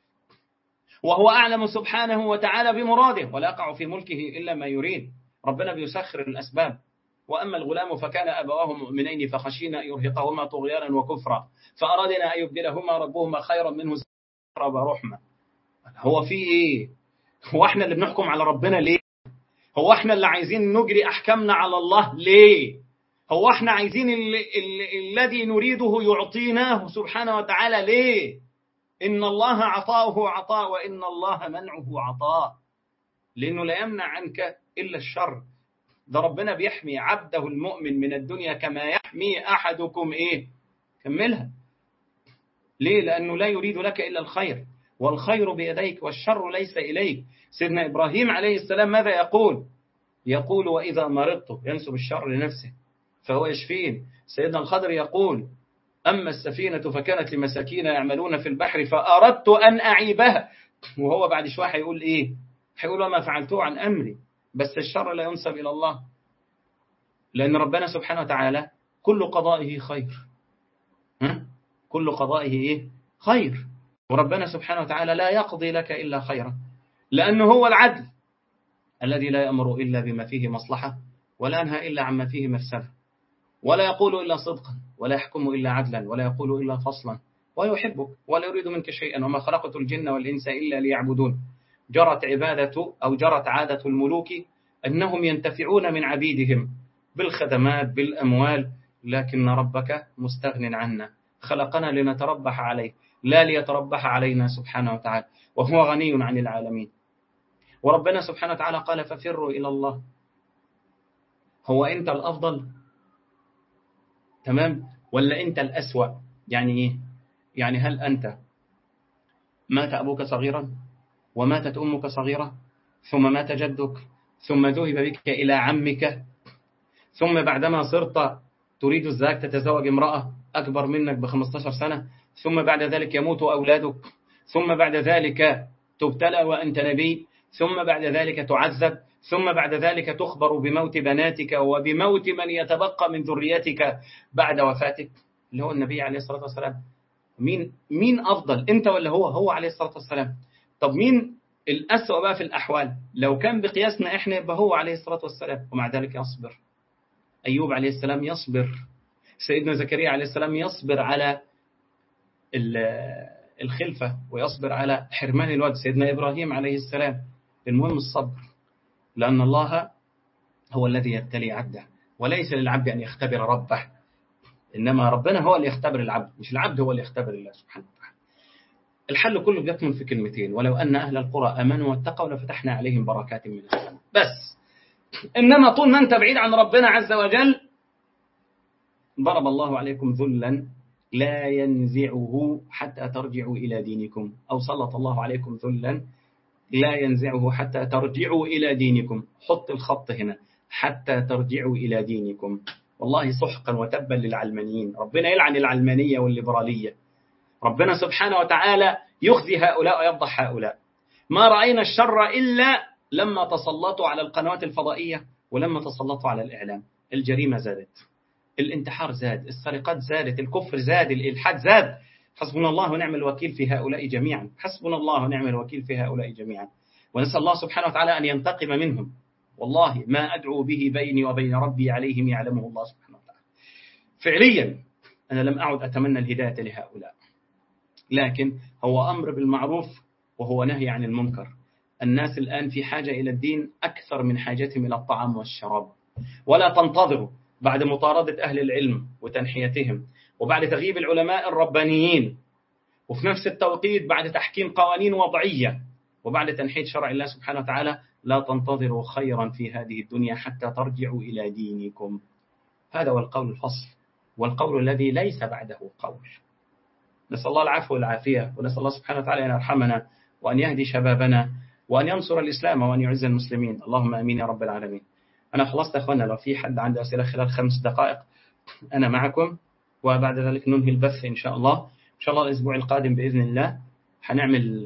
وهو اعلم سبحانه وتعالى بمراده ولا يقع في ملكه الا ما يريد ربنا بيسخر الاسباب وأما الغلام فكان أبواه مؤمنين فخشينا أن يرهقهما طغيانا وكفرا فأرادنا أن يبدلهما ربهما خيرا منه زكرا ورحمة هو في إيه؟ هو إحنا اللي بنحكم على ربنا ليه؟ هو إحنا اللي عايزين نجري أحكامنا على الله ليه؟ هو إحنا عايزين الذي نريده يعطيناه سبحانه وتعالى ليه؟ إن الله عطاؤه عطاء وإن الله منعه عطاء لأنه لا يمنع عنك إلا الشر ده ربنا بيحمي عبده المؤمن من الدنيا كما يحمي أحدكم إيه كملها ليه لأنه لا يريد لك إلا الخير والخير بيديك والشر ليس إليك سيدنا إبراهيم عليه السلام ماذا يقول يقول وإذا مرضت ينسب الشر لنفسه فهو يشفين سيدنا الخضر يقول أما السفينة فكانت لمساكين يعملون في البحر فأردت أن أعيبها وهو بعد شوية هيقول إيه هيقول وما فعلته عن أمري بس الشر لا ينسب إلى الله لأن ربنا سبحانه وتعالى كل قضائه خير ها؟ كل قضائه إيه؟ خير وربنا سبحانه وتعالى لا يقضي لك إلا خيرا لأنه هو العدل الذي لا يأمر إلا بما فيه مصلحة ولا ينهى إلا عما فيه مفسدة ولا يقول إلا صدقا ولا يحكم إلا عدلا ولا يقول إلا فصلا ويحبك ولا يريد منك شيئا وما خلقت الجن والإنس إلا ليعبدون جرت عبادة أو جرت عادة الملوك أنهم ينتفعون من عبيدهم بالخدمات بالأموال لكن ربك مستغن عنا خلقنا لنتربح عليه لا ليتربح علينا سبحانه وتعالى وهو غني عن العالمين وربنا سبحانه وتعالى قال ففروا إلى الله هو أنت الأفضل تمام ولا أنت الأسوأ يعني إيه يعني هل أنت مات أبوك صغيرا وماتت أمك صغيرة ثم مات جدك ثم ذهب بك إلى عمك ثم بعدما صرت تريد الزواج تتزوج امرأة أكبر منك ب 15 سنة ثم بعد ذلك يموت أولادك ثم بعد ذلك تبتلى وأنت نبي ثم بعد ذلك تعذب ثم بعد ذلك تخبر بموت بناتك وبموت من يتبقى من ذريتك بعد وفاتك اللي هو النبي عليه الصلاة والسلام مين مين أفضل أنت ولا هو هو عليه الصلاة والسلام طب مين الأسوأ بقى في الأحوال لو كان بقياسنا إحنا يبقى هو عليه الصلاة والسلام ومع ذلك يصبر أيوب عليه السلام يصبر سيدنا زكريا عليه السلام يصبر على الخلفة ويصبر على حرمان الولد سيدنا إبراهيم عليه السلام المهم الصبر لأن الله هو الذي يبتلي عبده وليس للعبد أن يختبر ربه إنما ربنا هو اللي يختبر العبد مش العبد هو اللي يختبر الله سبحانه وتعالى الحل كله بيكمن في كلمتين ولو أن أهل القرى أمنوا واتقوا لفتحنا عليهم بركات من السماء بس إنما طول ما أنت بعيد عن ربنا عز وجل ضرب الله عليكم ذلا لا ينزعه حتى ترجعوا إلى دينكم أو سلط الله عليكم ذلا لا ينزعه حتى ترجعوا إلى دينكم حط الخط هنا حتى ترجعوا إلى دينكم والله سحقا وتبا للعلمانيين ربنا يلعن العلمانية والليبرالية ربنا سبحانه وتعالى يخزي هؤلاء ويفضح هؤلاء ما رأينا الشر إلا لما تسلطوا على القنوات الفضائية ولما تسلطوا على الإعلام الجريمة زادت الانتحار زاد السرقات زادت الكفر زاد الإلحاد زاد حسبنا الله ونعم الوكيل في هؤلاء جميعا حسبنا الله ونعم الوكيل في هؤلاء جميعا ونسأل الله سبحانه وتعالى أن ينتقم منهم والله ما أدعو به بيني وبين ربي عليهم يعلمه الله سبحانه وتعالى فعليا أنا لم أعد أتمنى الهداية لهؤلاء لكن هو أمر بالمعروف وهو نهي عن المنكر الناس الآن في حاجة إلى الدين أكثر من حاجتهم إلى الطعام والشراب ولا تنتظروا بعد مطاردة أهل العلم وتنحيتهم وبعد تغييب العلماء الربانيين وفي نفس التوقيت بعد تحكيم قوانين وضعية وبعد تنحية شرع الله سبحانه وتعالى لا تنتظروا خيرا في هذه الدنيا حتى ترجعوا إلى دينكم هذا هو القول الفصل والقول الذي ليس بعده قول نسأل الله العفو والعافية ونسأل الله سبحانه وتعالى أن يرحمنا وأن يهدي شبابنا وأن ينصر الإسلام وأن يعز المسلمين اللهم أمين يا رب العالمين أنا خلصت أخوانا لو في حد عنده أسئلة خلال خمس دقائق أنا معكم وبعد ذلك ننهي البث إن شاء الله إن شاء الله الأسبوع القادم بإذن الله هنعمل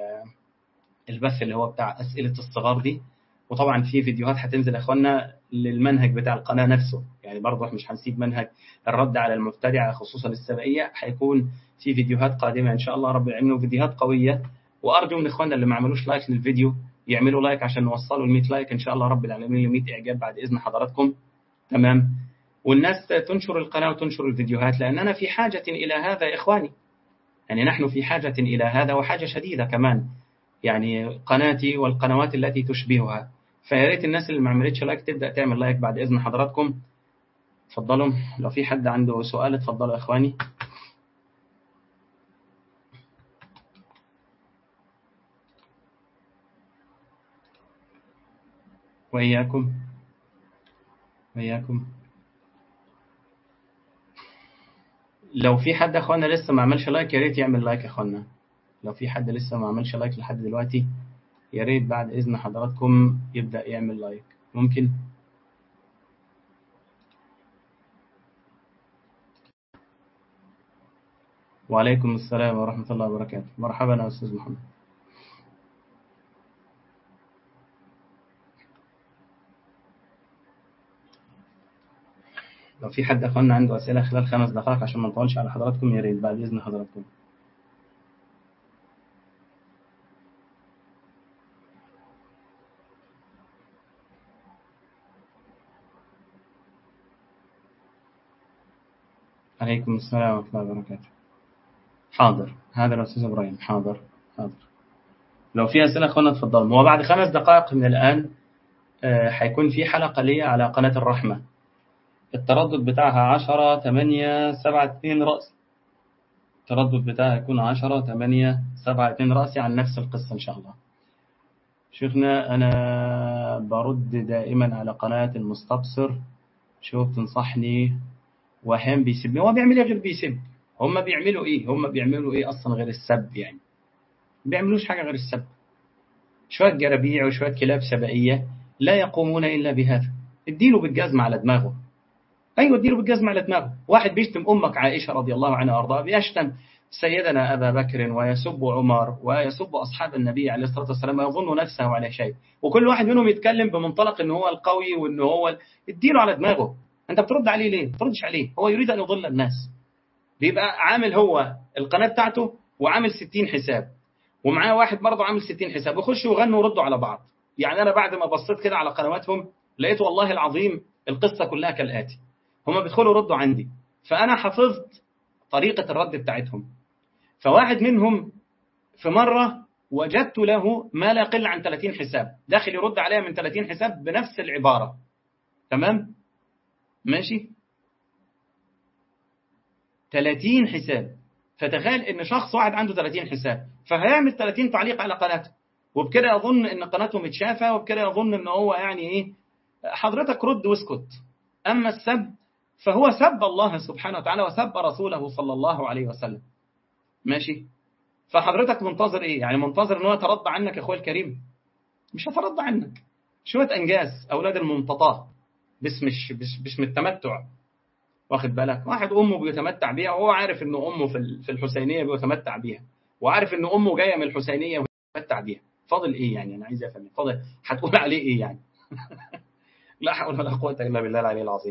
البث اللي هو بتاع أسئلة الصغار دي وطبعا في فيديوهات هتنزل يا اخوانا للمنهج بتاع القناة نفسه يعني برضه مش هنسيب منهج الرد على المبتدعة خصوصا السبائية هيكون في فيديوهات قادمة إن شاء الله رب العالمين وفيديوهات قوية وأرجو من إخواننا اللي ما عملوش لايك للفيديو يعملوا لايك عشان نوصلوا ال 100 لايك إن شاء الله رب العالمين ل 100 إعجاب بعد إذن حضراتكم تمام والناس تنشر القناة وتنشر الفيديوهات لأننا في حاجة إلى هذا يا إخواني يعني نحن في حاجة إلى هذا وحاجة شديدة كمان يعني قناتي والقنوات التي تشبهها فيا ريت الناس اللي ما عملتش لايك تبدأ تعمل لايك بعد إذن حضراتكم اتفضلوا لو في حد عنده سؤال اتفضلوا يا إخواني وإياكم وإياكم لو في حد اخوانا لسه ما عملش لايك يا ريت يعمل لايك يا اخوانا لو في حد لسه ما عملش لايك لحد دلوقتي يا ريت بعد اذن حضراتكم يبدا يعمل لايك ممكن وعليكم السلام ورحمة الله وبركاته مرحبا يا أستاذ محمد لو في حد أخوانا عنده أسئلة خلال خمس دقائق عشان ما نطولش على حضراتكم يا ريت بعد إذن حضراتكم عليكم السلام ورحمة الله وبركاته حاضر هذا الأستاذ إبراهيم حاضر حاضر لو في أسئلة أخوانا اتفضلوا هو بعد خمس دقائق من الآن هيكون في حلقة لي على قناة الرحمة التردد بتاعها 10 8 7 2 رأس التردد بتاعها يكون 10 8 7 2 رأسي عن نفس القصة إن شاء الله شيخنا أنا برد دائما على قناة المستبصر شوف تنصحني وأحيانا بيسبني هو بيعمل إيه غير بيسب هم بيعملوا إيه هم بيعملوا إيه أصلا غير السب يعني بيعملوش حاجة غير السب شوية جرابيع وشوية كلاب سبائية لا يقومون إلا بهذا اديله بالجزمة على دماغه أيوة اديله بالجزمة على دماغه واحد بيشتم أمك عائشة رضي الله عنها وأرضاها بيشتم سيدنا أبا بكر ويسب عمر ويسب أصحاب النبي عليه الصلاة والسلام ويظن نفسه على شيء وكل واحد منهم يتكلم بمنطلق إن هو القوي وإن هو اديله على دماغه أنت بترد عليه ليه؟ ما تردش عليه هو يريد أن يضل الناس بيبقى عامل هو القناة بتاعته وعامل 60 حساب ومعاه واحد برضه عامل 60 حساب ويخشوا يغنوا ويردوا على بعض يعني أنا بعد ما بصيت كده على قنواتهم لقيت والله العظيم القصة كلها كالآتي هما بيدخلوا يردوا عندي فأنا حفظت طريقة الرد بتاعتهم فواحد منهم في مرة وجدت له ما لا يقل عن 30 حساب داخل يرد عليها من 30 حساب بنفس العبارة تمام ماشي 30 حساب فتخيل ان شخص واحد عنده 30 حساب فهيعمل 30 تعليق على قناته وبكده يظن ان قناته متشافه وبكده يظن ان هو يعني ايه حضرتك رد واسكت اما السب فهو سب الله سبحانه وتعالى وسب رسوله صلى الله عليه وسلم ماشي فحضرتك منتظر ايه يعني منتظر ان هو يترضى عنك يا اخويا الكريم مش هترضى عنك شويه انجاز اولاد الممتطاه باسم باسم التمتع واخد بالك واحد أمه بيتمتع بيها وهو عارف إن أمه في الحسينية بيتمتع بيها وعارف إن أمه جاية من الحسينية ويتمتع بيها فاضل إيه يعني أنا عايز أفهم فاضل هتقول عليه إيه يعني لا حول ولا قوة إلا بالله العلي العظيم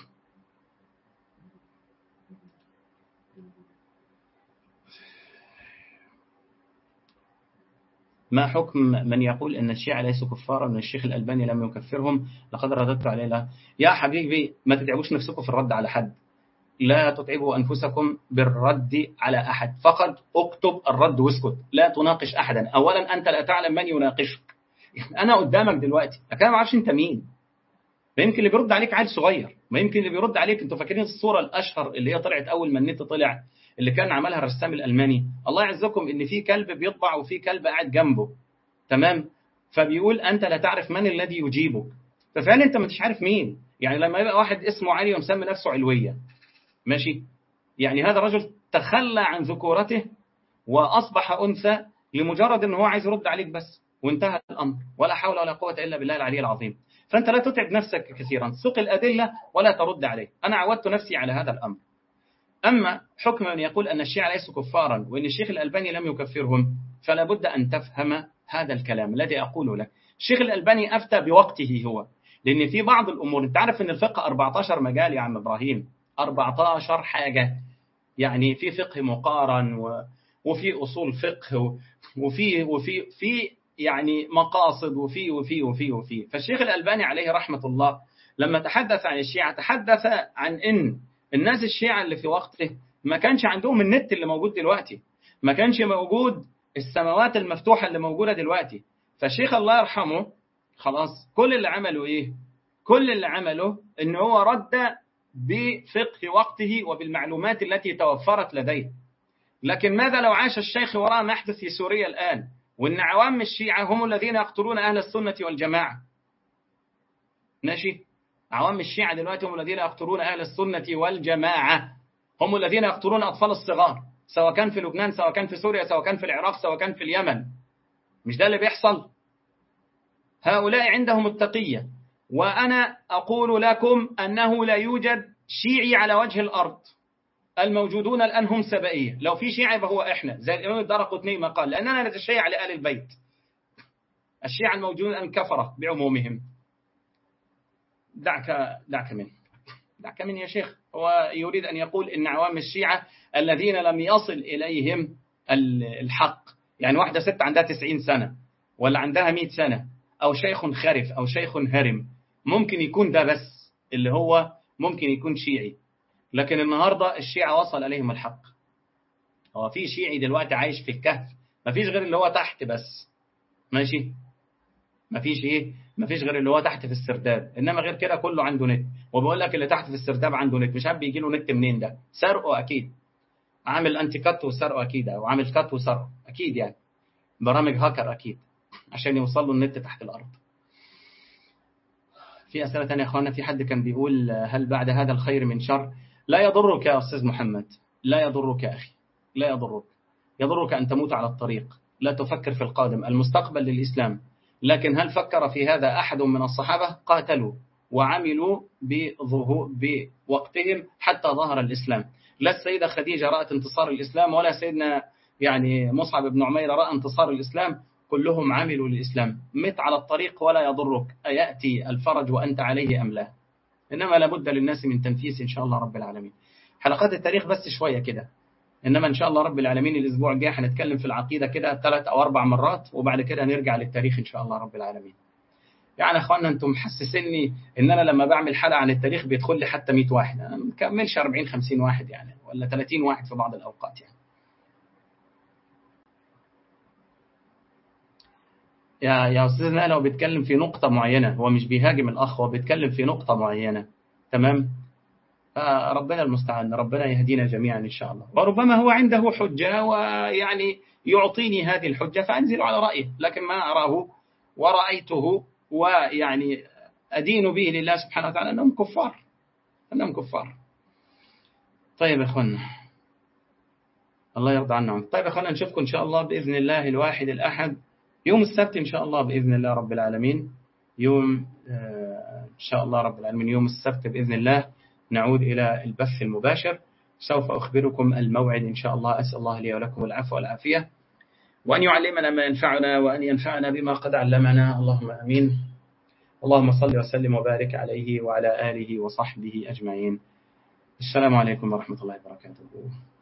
ما حكم من يقول أن الشيعة ليسوا كفارا وأن الشيخ الألباني لم يكفرهم لقد رددت عليه لا يا حبيبي ما تتعبوش نفسكم في الرد على حد لا تتعبوا أنفسكم بالرد على أحد فقط اكتب الرد واسكت لا تناقش أحدا أولا أنت لا تعلم من يناقشك أنا قدامك دلوقتي لكن أنا ما أعرفش أنت مين ما يمكن اللي بيرد عليك عيل صغير ما يمكن اللي بيرد عليك انتوا فاكرين الصورة الأشهر اللي هي طلعت أول ما النت طلع اللي كان عملها الرسام الألماني الله يعزكم إن في كلب بيطبع وفي كلب قاعد جنبه تمام فبيقول أنت لا تعرف من الذي يجيبك ففعلا أنت مش عارف مين يعني لما يبقى واحد اسمه علي ومسمي نفسه علوية ماشي يعني هذا الرجل تخلى عن ذكورته وأصبح أنثى لمجرد أنه هو عايز يرد عليك بس وانتهى الأمر ولا حول ولا قوة إلا بالله العلي العظيم فأنت لا تتعب نفسك كثيرا سق الأدلة ولا ترد عليه أنا عودت نفسي على هذا الأمر أما حكم من يقول أن الشيعة ليسوا كفارا وأن الشيخ الألباني لم يكفرهم فلا بد أن تفهم هذا الكلام الذي أقوله لك الشيخ الألباني أفتى بوقته هو لأن في بعض الأمور أنت عارف أن الفقه 14 مجال يا عم إبراهيم 14 حاجة يعني في فقه مقارن و... وفي أصول فقه وفي وفي في يعني مقاصد وفي وفي وفي وفي فالشيخ الألباني عليه رحمة الله لما تحدث عن الشيعة تحدث عن إن الناس الشيعة اللي في وقته ما كانش عندهم النت اللي موجود دلوقتي ما كانش موجود السماوات المفتوحة اللي موجودة دلوقتي فالشيخ الله يرحمه خلاص كل اللي عمله إيه كل اللي عمله إن هو رد بفقه وقته وبالمعلومات التي توفرت لديه لكن ماذا لو عاش الشيخ وراء ما يحدث في سوريا الآن وإن عوام الشيعة هم الذين يقتلون أهل السنة والجماعة ماشي عوام الشيعة دلوقتي هم الذين يقتلون أهل السنة والجماعة هم الذين يقتلون أطفال الصغار سواء كان في لبنان سواء كان في سوريا سواء كان في العراق سواء كان في اليمن مش ده اللي بيحصل هؤلاء عندهم التقية وأنا أقول لكم أنه لا يوجد شيعي على وجه الأرض الموجودون الآن هم سبائية لو في شيعة فهو إحنا زي الإمام الدرقطني ما قال لأننا نتشيع لآل البيت الشيعة الموجودون الآن كفرة بعمومهم دعك دعك منه دعك منه يا شيخ هو يريد أن يقول إن عوام الشيعة الذين لم يصل إليهم الحق يعني واحدة ست عندها 90 سنة ولا عندها 100 سنة أو شيخ خرف أو شيخ هرم ممكن يكون ده بس اللي هو ممكن يكون شيعي لكن النهاردة الشيعة وصل إليهم الحق هو في شيعي دلوقتي عايش في الكهف مفيش غير اللي هو تحت بس ماشي مفيش ايه مفيش غير اللي هو تحت في السرداب انما غير كده كله عنده نت وبقول لك اللي تحت في السرداب عنده نت مش عارف بيجي له نت منين ده سرقه اكيد عامل انتي كات وسرقه اكيد او عامل كات وسرقه اكيد يعني برامج هاكر اكيد عشان يوصل له النت تحت الارض في اسئله ثانيه يا اخوانا في حد كان بيقول هل بعد هذا الخير من شر لا يضرك يا استاذ محمد لا يضرك يا اخي لا يضرك يضرك ان تموت على الطريق لا تفكر في القادم المستقبل للاسلام لكن هل فكر في هذا أحد من الصحابة قاتلوا وعملوا بوقتهم حتى ظهر الإسلام لا السيدة خديجة رأت انتصار الإسلام ولا سيدنا يعني مصعب بن عمير رأى انتصار الإسلام كلهم عملوا للإسلام مت على الطريق ولا يضرك أيأتي الفرج وأنت عليه أم لا إنما لابد للناس من تنفيس إن شاء الله رب العالمين حلقات التاريخ بس شوية كده إنما إن شاء الله رب العالمين الأسبوع الجاي هنتكلم في العقيدة كده ثلاث أو أربع مرات وبعد كده نرجع للتاريخ إن شاء الله رب العالمين يعني أخوانا أنتم محسسني إن أنا لما بعمل حلقة عن التاريخ بيدخل لي حتى 100 واحد أنا ما مكملش 40 50 واحد يعني ولا 30 واحد في بعض الأوقات يعني يا يا أستاذنا لو بيتكلم في نقطة معينة هو مش بيهاجم الأخ هو بيتكلم في نقطة معينة تمام ربنا المستعان ربنا يهدينا جميعا إن شاء الله وربما هو عنده حجة ويعني يعطيني هذه الحجة فأنزل على رأيه لكن ما أراه ورأيته ويعني أدين به لله سبحانه وتعالى أنهم كفار أنهم كفار طيب يا أخوانا الله يرضى عنهم طيب يا أخوانا نشوفكم إن شاء الله بإذن الله الواحد الأحد يوم السبت إن شاء الله بإذن الله رب العالمين يوم إن شاء الله رب العالمين يوم السبت بإذن الله نعود إلى البث المباشر سوف أخبركم الموعد إن شاء الله أسأل الله لي ولكم العفو والعافية وأن يعلمنا ما ينفعنا وأن ينفعنا بما قد علمنا اللهم أمين اللهم صل وسلم وبارك عليه وعلى آله وصحبه أجمعين السلام عليكم ورحمة الله وبركاته